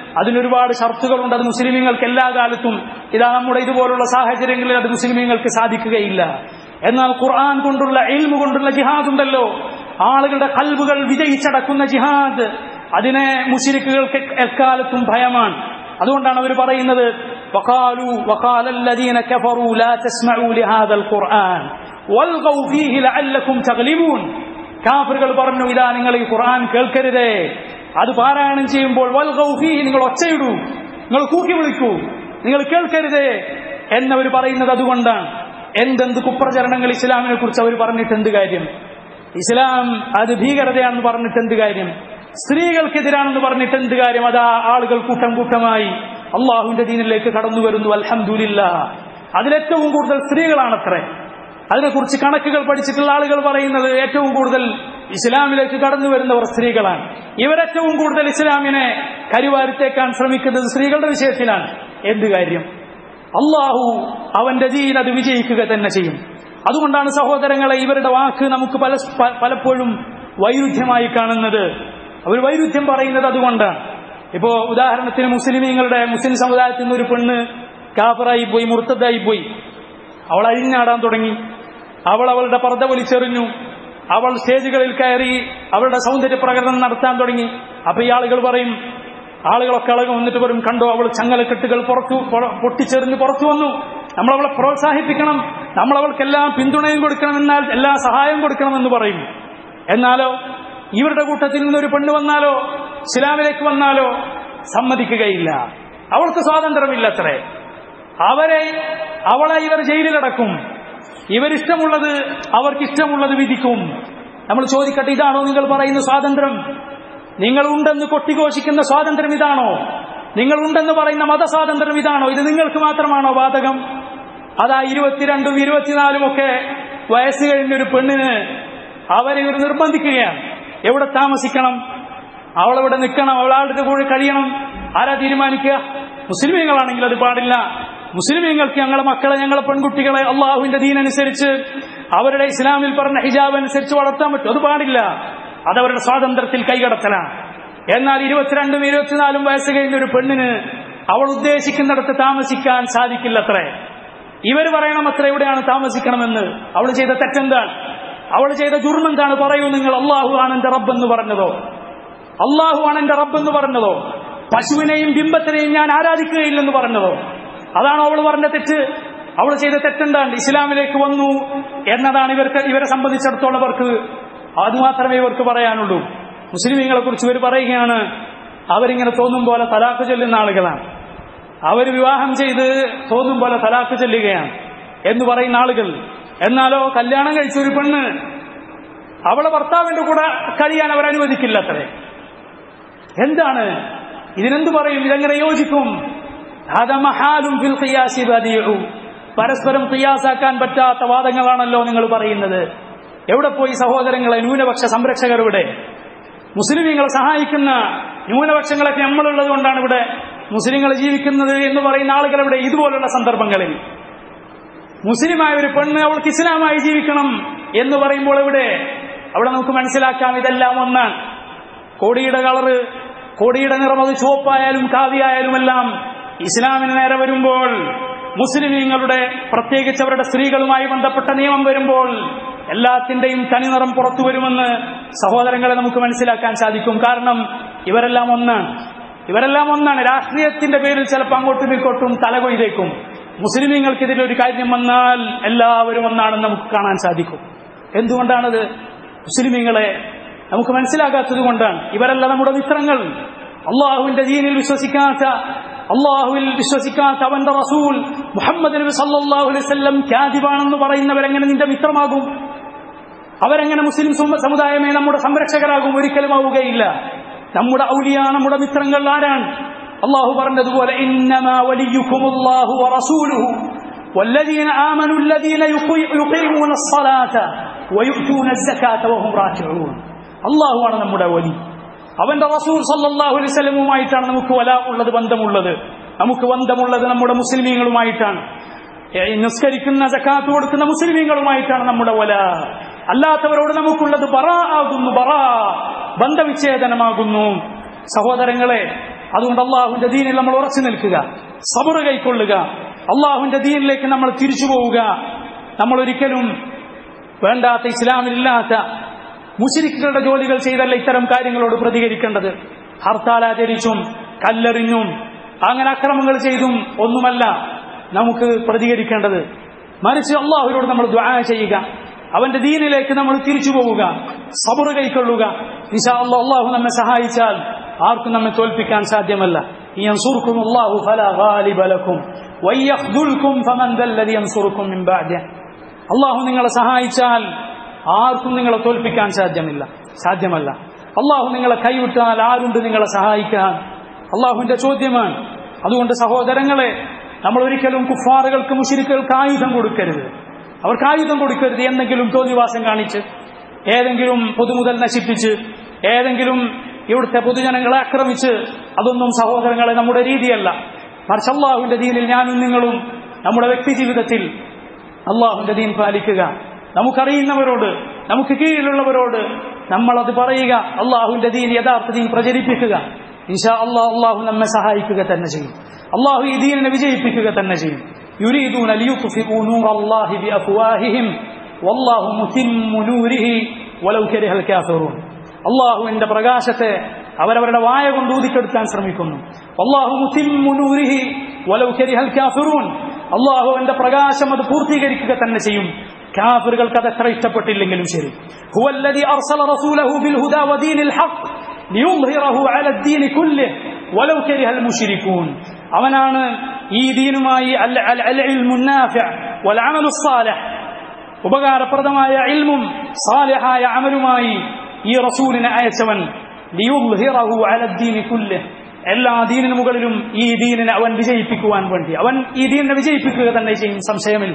അതിനൊരുപാട് ഷർത്തുകളുണ്ട് അത് മുസ്ലിമീങ്ങൾക്ക് എല്ലാ കാലത്തും ഇതാ നമ്മുടെ ഇതുപോലുള്ള സാഹചര്യങ്ങളിൽ അത് മുസ്ലിമീങ്ങൾക്ക് സാധിക്കുകയില്ല എന്നാൽ ഖുർആൻ കൊണ്ടുള്ള ഇൽമു കൊണ്ടുള്ള ജിഹാദ് ഉണ്ടല്ലോ ആളുകളുടെ കൽബുകൾ വിജയിച്ചടക്കുന്ന ജിഹാദ് അതിനെ മുഷിരിക്കുകൾക്ക് എക്കാലത്തും ഭയമാണ് അതുകൊണ്ടാണ് അവർ പറയുന്നത് وقالوا وقال الذين كفروا لا تسمعوا لهذا القرآن والغوا فيه لعلكم تغلبون കാഫറുകൾ പറഞ്ഞു ഇതാ നിങ്ങൾ ഈ ഖുർആൻ കേൾക്കരുതേ അത് പാരായണം ചെയ്യുമ്പോൾ വൽഗൗ ഫീഹി നിങ്ങൾ ഒച്ചയിടൂ നിങ്ങൾ കൂക്കി വിളിക്കൂ നിങ്ങൾ കേൾക്കരുതേ എന്നവർ പറയുന്നത് അതുകൊണ്ടാണ് എന്തെന്ത് കുപ്രചരണങ്ങൾ ഇസ്ലാമിനെ കുറിച്ച് അവർ പറഞ്ഞിട്ട് എന്ത് കാര്യം ഇസ്ലാം അത് ഭീകരതയാണെന്ന് പറഞ്ഞിട്ട് എന്ത് കാര്യം സ്ത്രീകൾക്കെതിരാണെന്ന് പറഞ്ഞിട്ട് എന്ത് കാര്യം അതാ ആളുകൾ കൂട്ടം കൂട്ടമായി അള്ളാഹുവിന്റെ ദീനിലേക്ക് കടന്നു വരുന്നു അൽഹംദുലില്ല അതിലേറ്റവും കൂടുതൽ സ്ത്രീകളാണത്രേ അതിനെക്കുറിച്ച് കണക്കുകൾ പഠിച്ചിട്ടുള്ള ആളുകൾ പറയുന്നത് ഏറ്റവും കൂടുതൽ ഇസ്ലാമിലേക്ക് കടന്നു വരുന്നവർ സ്ത്രീകളാണ് ഇവരേറ്റവും കൂടുതൽ ഇസ്ലാമിനെ കരുവാരുത്തേക്കാൻ ശ്രമിക്കുന്നത് സ്ത്രീകളുടെ വിഷയത്തിലാണ് എന്ത് കാര്യം അള്ളാഹു അവന്റെ ദീൻ അത് വിജയിക്കുക തന്നെ ചെയ്യും അതുകൊണ്ടാണ് സഹോദരങ്ങളെ ഇവരുടെ വാക്ക് നമുക്ക് പല പലപ്പോഴും വൈരുദ്ധ്യമായി കാണുന്നത് അവർ വൈരുദ്ധ്യം പറയുന്നത് അതുകൊണ്ടാണ് ഇപ്പോ ഉദാഹരണത്തിന് മുസ്ലിമീങ്ങളുടെ മുസ്ലിം സമുദായത്തിൽ നിന്ന് ഒരു പെണ്ണ് കാഫറായി പോയി മുർത്തതായി പോയി അവൾ അഴിഞ്ഞാടാൻ തുടങ്ങി അവൾ അവളുടെ പർദ്ദ വലിച്ചെറിഞ്ഞു അവൾ സ്റ്റേജുകളിൽ കയറി അവളുടെ സൗന്ദര്യ പ്രകടനം നടത്താൻ തുടങ്ങി അപ്പൊ ഈ ആളുകൾ പറയും ആളുകളൊക്കെ അളകം വന്നിട്ട് പറയും കണ്ടോ അവൾ ചങ്ങലക്കെട്ടുകൾ പുറത്തു പൊട്ടിച്ചെറിഞ്ഞ് പുറത്തു വന്നു നമ്മളവളെ പ്രോത്സാഹിപ്പിക്കണം നമ്മളവൾക്കെല്ലാം പിന്തുണയും കൊടുക്കണം എന്നാൽ എല്ലാ സഹായം കൊടുക്കണമെന്ന് പറയും എന്നാലോ ഇവരുടെ കൂട്ടത്തിൽ നിന്നൊരു പെണ്ണ് വന്നാലോ ഇസ്ലാമിലേക്ക് വന്നാലോ സമ്മതിക്കുകയില്ല അവൾക്ക് സ്വാതന്ത്ര്യമില്ലത്രേ അവരെ അവളെ ഇവർ ജയിലിലടക്കും ഇവരിഷ്ടമുള്ളത് അവർക്കിഷ്ടമുള്ളത് വിധിക്കും നമ്മൾ ചോദിക്കട്ടെ ഇതാണോ നിങ്ങൾ പറയുന്ന സ്വാതന്ത്ര്യം നിങ്ങൾ ഉണ്ടെന്ന് കൊട്ടിഘോഷിക്കുന്ന സ്വാതന്ത്ര്യം ഇതാണോ നിങ്ങൾ ഉണ്ടെന്ന് പറയുന്ന മതസ്വാതന്ത്ര്യം ഇതാണോ ഇത് നിങ്ങൾക്ക് മാത്രമാണോ ബാധകം അതാ ഇരുപത്തിരണ്ടും ഇരുപത്തിനാലും ഒക്കെ വയസ്സ് കഴിഞ്ഞ ഒരു പെണ്ണിന് അവരെ ഇവർ നിർബന്ധിക്കുകയാണ് എവിടെ താമസിക്കണം അവളെവിടെ നിൽക്കണം അവളാളുടെ കൂടെ കഴിയണം ആരാ തീരുമാനിക്കുക മുസ്ലിമീങ്ങളാണെങ്കിൽ അത് പാടില്ല മുസ്ലിമീങ്ങൾക്ക് ഞങ്ങളെ മക്കളെ ഞങ്ങളെ പെൺകുട്ടികളെ അള്ളാഹുവിന്റെ ദീനനുസരിച്ച് അവരുടെ ഇസ്ലാമിൽ പറഞ്ഞ ഹിജാബ് അനുസരിച്ച് വളർത്താൻ പറ്റും അത് പാടില്ല അതവരുടെ സ്വാതന്ത്ര്യത്തിൽ കൈകടത്തലാണ് എന്നാൽ ഇരുപത്തിരണ്ടും ഇരുപത്തിനാലും വയസ്സ് കഴിഞ്ഞ ഒരു പെണ്ണിന് അവൾ ഉദ്ദേശിക്കുന്നിടത്ത് താമസിക്കാൻ സാധിക്കില്ലത്രേ ഇവർ പറയണം അത്ര എവിടെയാണ് താമസിക്കണമെന്ന് അവൾ ചെയ്ത തെറ്റെന്താണ് അവൾ ചെയ്ത ജുർമെന്താണ് പറയൂ നിങ്ങൾ അള്ളാഹു ആണ് എന്റെ റബ്ബ് എന്ന് പറഞ്ഞതോ അള്ളാഹു ആണ് എന്റെ റബ്ബ് എന്ന് പറഞ്ഞതോ പശുവിനെയും ബിംബത്തിനെയും ഞാൻ ആരാധിക്കുകയില്ലെന്ന് പറഞ്ഞതോ അതാണ് അവൾ പറഞ്ഞ തെറ്റ് അവൾ ചെയ്ത തെറ്റെന്താണ് ഇസ്ലാമിലേക്ക് വന്നു എന്നതാണ് ഇവർക്ക് ഇവരെ സംബന്ധിച്ചിടത്തോളം അവർക്ക് അതുമാത്രമേ ഇവർക്ക് പറയാനുള്ളൂ മുസ്ലിമീങ്ങളെ കുറിച്ച് ഇവർ പറയുകയാണ് അവരിങ്ങനെ തോന്നും പോലെ തലാഖ് ചൊല്ലുന്ന ആളുകളാണ് അവർ വിവാഹം ചെയ്ത് തോന്നും പോലെ തലാഖ് ചൊല്ലുകയാണ് എന്ന് പറയുന്ന ആളുകൾ എന്നാലോ കല്യാണം കഴിച്ച ഒരു പെണ്ണ് അവളെ ഭർത്താവിന്റെ കൂടെ കഴിയാൻ അവർ അനുവദിക്കില്ല അത്രേ എന്താണ് ഇതിനെന്ത് പറയും ഇതെങ്ങനെ യോജിക്കും പരസ്പരം ക്രിയാസാക്കാൻ പറ്റാത്ത വാദങ്ങളാണല്ലോ നിങ്ങൾ പറയുന്നത് എവിടെ പോയി സഹോദരങ്ങളെ ന്യൂനപക്ഷ സംരക്ഷകർ ഇവിടെ മുസ്ലിമീങ്ങളെ സഹായിക്കുന്ന ന്യൂനപക്ഷങ്ങളൊക്കെ നമ്മളുള്ളത് കൊണ്ടാണ് ഇവിടെ മുസ്ലിങ്ങൾ ജീവിക്കുന്നത് എന്ന് പറയുന്ന ആളുകൾ ഇവിടെ ഇതുപോലുള്ള സന്ദർഭങ്ങളിൽ മുസ്ലിമായ ഒരു പെണ്ണ് അവൾക്ക് ഇസ്ലാമായി ജീവിക്കണം എന്ന് പറയുമ്പോൾ ഇവിടെ അവിടെ നമുക്ക് മനസ്സിലാക്കാം ഇതെല്ലാം ഒന്നാണ് കോടിയുടെ കളറ് കോടിയുടെ നിറം അത് ചുവപ്പായാലും കാവിയായാലും എല്ലാം ഇസ്ലാമിന് നേരെ വരുമ്പോൾ മുസ്ലിമീങ്ങളുടെ പ്രത്യേകിച്ച് അവരുടെ സ്ത്രീകളുമായി ബന്ധപ്പെട്ട നിയമം വരുമ്പോൾ എല്ലാത്തിന്റെയും തനിനിറം പുറത്തു വരുമെന്ന് സഹോദരങ്ങളെ നമുക്ക് മനസ്സിലാക്കാൻ സാധിക്കും കാരണം ഇവരെല്ലാം ഒന്നാണ് ഇവരെല്ലാം ഒന്നാണ് രാഷ്ട്രീയത്തിന്റെ പേരിൽ ചിലപ്പോൾ അങ്ങോട്ടും ഇങ്ങോട്ടും തലകൊയ്തേക്കും മുസ്ലിമീങ്ങൾക്ക് ഇതിലൊരു കാര്യം വന്നാൽ എല്ലാവരും ഒന്നാണെന്ന് നമുക്ക് കാണാൻ സാധിക്കും എന്തുകൊണ്ടാണത് മുസ്ലിമീങ്ങളെ നമുക്ക് മനസ്സിലാകാത്തത് കൊണ്ടാണ് ഇവരല്ല നമ്മുടെ മിത്രങ്ങൾ അള്ളാഹുവിന്റെ ദീനിൽ വിശ്വസിക്കാത്ത അള്ളാഹുവിൽ വിശ്വസിക്കാത്ത അവന്റെ റസൂൽ മുഹമ്മദ് നബി സല്ലാഹു അലൈവല്ലം ഖ്യാതിബാണെന്ന് പറയുന്നവരെങ്ങനെ നിന്റെ മിത്രമാകും അവരെങ്ങനെ മുസ്ലിം സമുദായമേ നമ്മുടെ സംരക്ഷകരാകും ഒരിക്കലും ആവുകയില്ല നമ്മുടെ ഔലിയ നമ്മുടെ മിത്രങ്ങൾ ആരാണ് അള്ളാഹു പറഞ്ഞതുപോലെ ഇന്നമാ വലിയുക്കുമുല്ലാഹു വറസൂലുഹു والذين آمنوا الذين يقيمون الصلاة ويؤتون الزكاة وهم راكعون അള്ളാഹു ആണ് നമ്മുടെ വലി അവന്റെ റസൂൽ സല്ലാഹു അലൈഹി സ്വലമുമായിട്ടാണ് നമുക്ക് വല ഉള്ളത് ബന്ധമുള്ളത് നമുക്ക് ബന്ധമുള്ളത് നമ്മുടെ മുസ്ലിമീങ്ങളുമായിട്ടാണ് നിസ്കരിക്കുന്ന ജക്കാത്ത് കൊടുക്കുന്ന മുസ്ലിമീങ്ങളുമായിട്ടാണ് നമ്മുടെ വല അല്ലാത്തവരോട് നമുക്കുള്ളത് ബറ ആകുന്നു ബറ ബന്ധവിച്ഛേദനമാകുന്നു സഹോദരങ്ങളെ അതുകൊണ്ട് അള്ളാഹുവിന്റെ ദീനിൽ നമ്മൾ ഉറച്ചു നിൽക്കുക സബർ കൈക്കൊള്ളുക അള്ളാഹുവിന്റെ ദീനിലേക്ക് നമ്മൾ തിരിച്ചു പോവുക നമ്മൾ ഒരിക്കലും വേണ്ടാത്ത ഇസ്ലാമിലില്ലാത്ത മുഷിരിക്കുകളുടെ ജോലികൾ ചെയ്തല്ല ഇത്തരം കാര്യങ്ങളോട് പ്രതികരിക്കേണ്ടത് ഹർത്താൽ ആചരിച്ചും കല്ലെറിഞ്ഞും അങ്ങനെ അക്രമങ്ങൾ ചെയ്തും ഒന്നുമല്ല നമുക്ക് പ്രതികരിക്കേണ്ടത് മറിച്ച് അള്ളാഹുവിനോട് നമ്മൾ ദ്വാ ചെയ്യുക അവന്റെ ദീനിലേക്ക് നമ്മൾ തിരിച്ചു പോവുക സബറ് കൈക്കൊള്ളുക നിശാ അള്ളാഹ് അള്ളാഹു നമ്മെ സഹായിച്ചാൽ ആർക്കും നമ്മെ തോൽപ്പിക്കാൻ സാധ്യമല്ല ينصركم الله فلا غالب لكم ويخذلكم فمن ذا الذي ينصركم من بعده അള്ളാഹു നിങ്ങളെ സഹായിച്ചാൽ ആർക്കും നിങ്ങളെ തോൽപ്പിക്കാൻ സാധ്യമല്ല സാധ്യമല്ല അള്ളാഹു നിങ്ങളെ കൈവിട്ടാൽ ആരുണ്ട് നിങ്ങളെ സഹായിക്കാൻ അള്ളാഹുവിന്റെ ചോദ്യമാണ് അതുകൊണ്ട് സഹോദരങ്ങളെ നമ്മൾ ഒരിക്കലും കുഫാറുകൾക്ക് മുഷിരിക്കുകൾക്ക് ആയുധം കൊടുക്കരുത് അവർക്ക് ആയുധം കൊടുക്കരുത് എന്തെങ്കിലും തോന്നിവാസം കാണിച്ച് ഏതെങ്കിലും പൊതുമുതൽ നശിപ്പിച്ച് ഏതെങ്കിലും ഇവിടുത്തെ പൊതുജനങ്ങളെ ആക്രമിച്ച് അതൊന്നും സഹോദരങ്ങളെ നമ്മുടെ രീതിയല്ല മറിച്ച് അള്ളാഹുവിന്റെ ദീനിൽ ഞാനും നിങ്ങളും നമ്മുടെ വ്യക്തി ജീവിതത്തിൽ അള്ളാഹുവിന്റെ ദീൻ പാലിക്കുക നമുക്കറിയുന്നവരോട് നമുക്ക് കീഴിലുള്ളവരോട് നമ്മളത് പറയുക അള്ളാഹുവിന്റെ ദീൻ യഥാർത്ഥ ദീൻ പ്രചരിപ്പിക്കുക ഇൻഷാ അള്ളാഹ് അള്ളാഹു നമ്മെ സഹായിക്കുക തന്നെ ചെയ്യും അള്ളാഹു ഈ ദീനിനെ വിജയിപ്പിക്കുക തന്നെ ചെയ്യും يريدون ليطفئوا نور الله بأفواههم والله متم نوره ولو كره الكافرون അള്ളാഹുവിന്റെ പ്രകാശത്തെ അവരവരുടെ വായ കൊണ്ട് ഊതിക്കെടുക്കാൻ ശ്രമിക്കുന്നു അള്ളാഹു മുത്തിമുനൂരിഹി വലൗ കരിഹൽ കാഫിറൂൻ അള്ളാഹുവിന്റെ പ്രകാശം അത് പൂർത്തീകരിക്കുക തന്നെ ചെയ്യും കാഫിറുകൾക്ക് അത് എത്ര ഇഷ്ടപ്പെട്ടില്ലെങ്കിലും ശരി ഹുവല്ലദി അർസല റസൂലഹു ബിൽ ഹുദാ വദീനിൽ ഹഖ് ലിയുംഹിറഹു അല الدين كله ولو كره المشركون അവനാണ് ഈ ദീനുമായി അൽ അൽ അൽ ഇൽമു നാഫിഅ വൽ അമലു സാലിഹ് ഉപകാരപ്രദമായ ഇൽമും സാലിഹായ അമലുമായി ഈ റസൂലിനെ അയച്ചവൻ ലിയുദ്ഹിറഹു അല الدين كله എല്ലാ ദീനിന് മുകളിലും ഈ ദീനിനെ അവൻ വിജയിപ്പിക്കുവാൻ വേണ്ടി അവൻ ഈ ദീനിനെ വിജയിപ്പിക്കുക തന്നെ ചെയ്യും സംശയമില്ല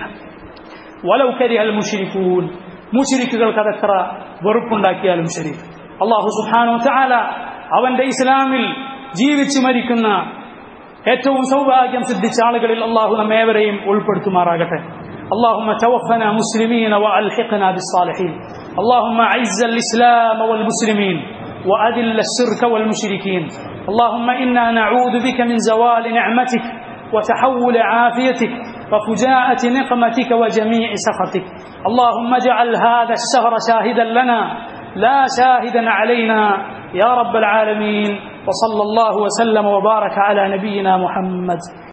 വലൗ കരിഹൽ മുഷിരിക്കൂൻ മുഷിരിക്കുകൾക്ക് അതെത്ര വെറുപ്പുണ്ടാക്കിയാലും ശരി അള്ളാഹു സുഹാനോ ചാല അവന്റെ ഇസ്ലാമിൽ ജീവിച്ചു മരിക്കുന്ന ഏറ്റവും സൗഭാഗ്യം സിദ്ധിച്ച ആളുകളിൽ അള്ളാഹു നമ്മേവരെയും ഉൾപ്പെടുത്തുമാറാകട്ടെ اللهم توفنا مسلمين وألحقنا بالصالحين اللهم أعز الإسلام والمسلمين وأذل الشرك والمشركين اللهم إنا نعوذ بك من زوال نعمتك وتحول عافيتك وفجاءة نقمتك وجميع سخطك اللهم اجعل هذا الشهر شاهدا لنا لا شاهدا علينا يا رب العالمين وصلى الله وسلم وبارك على نبينا محمد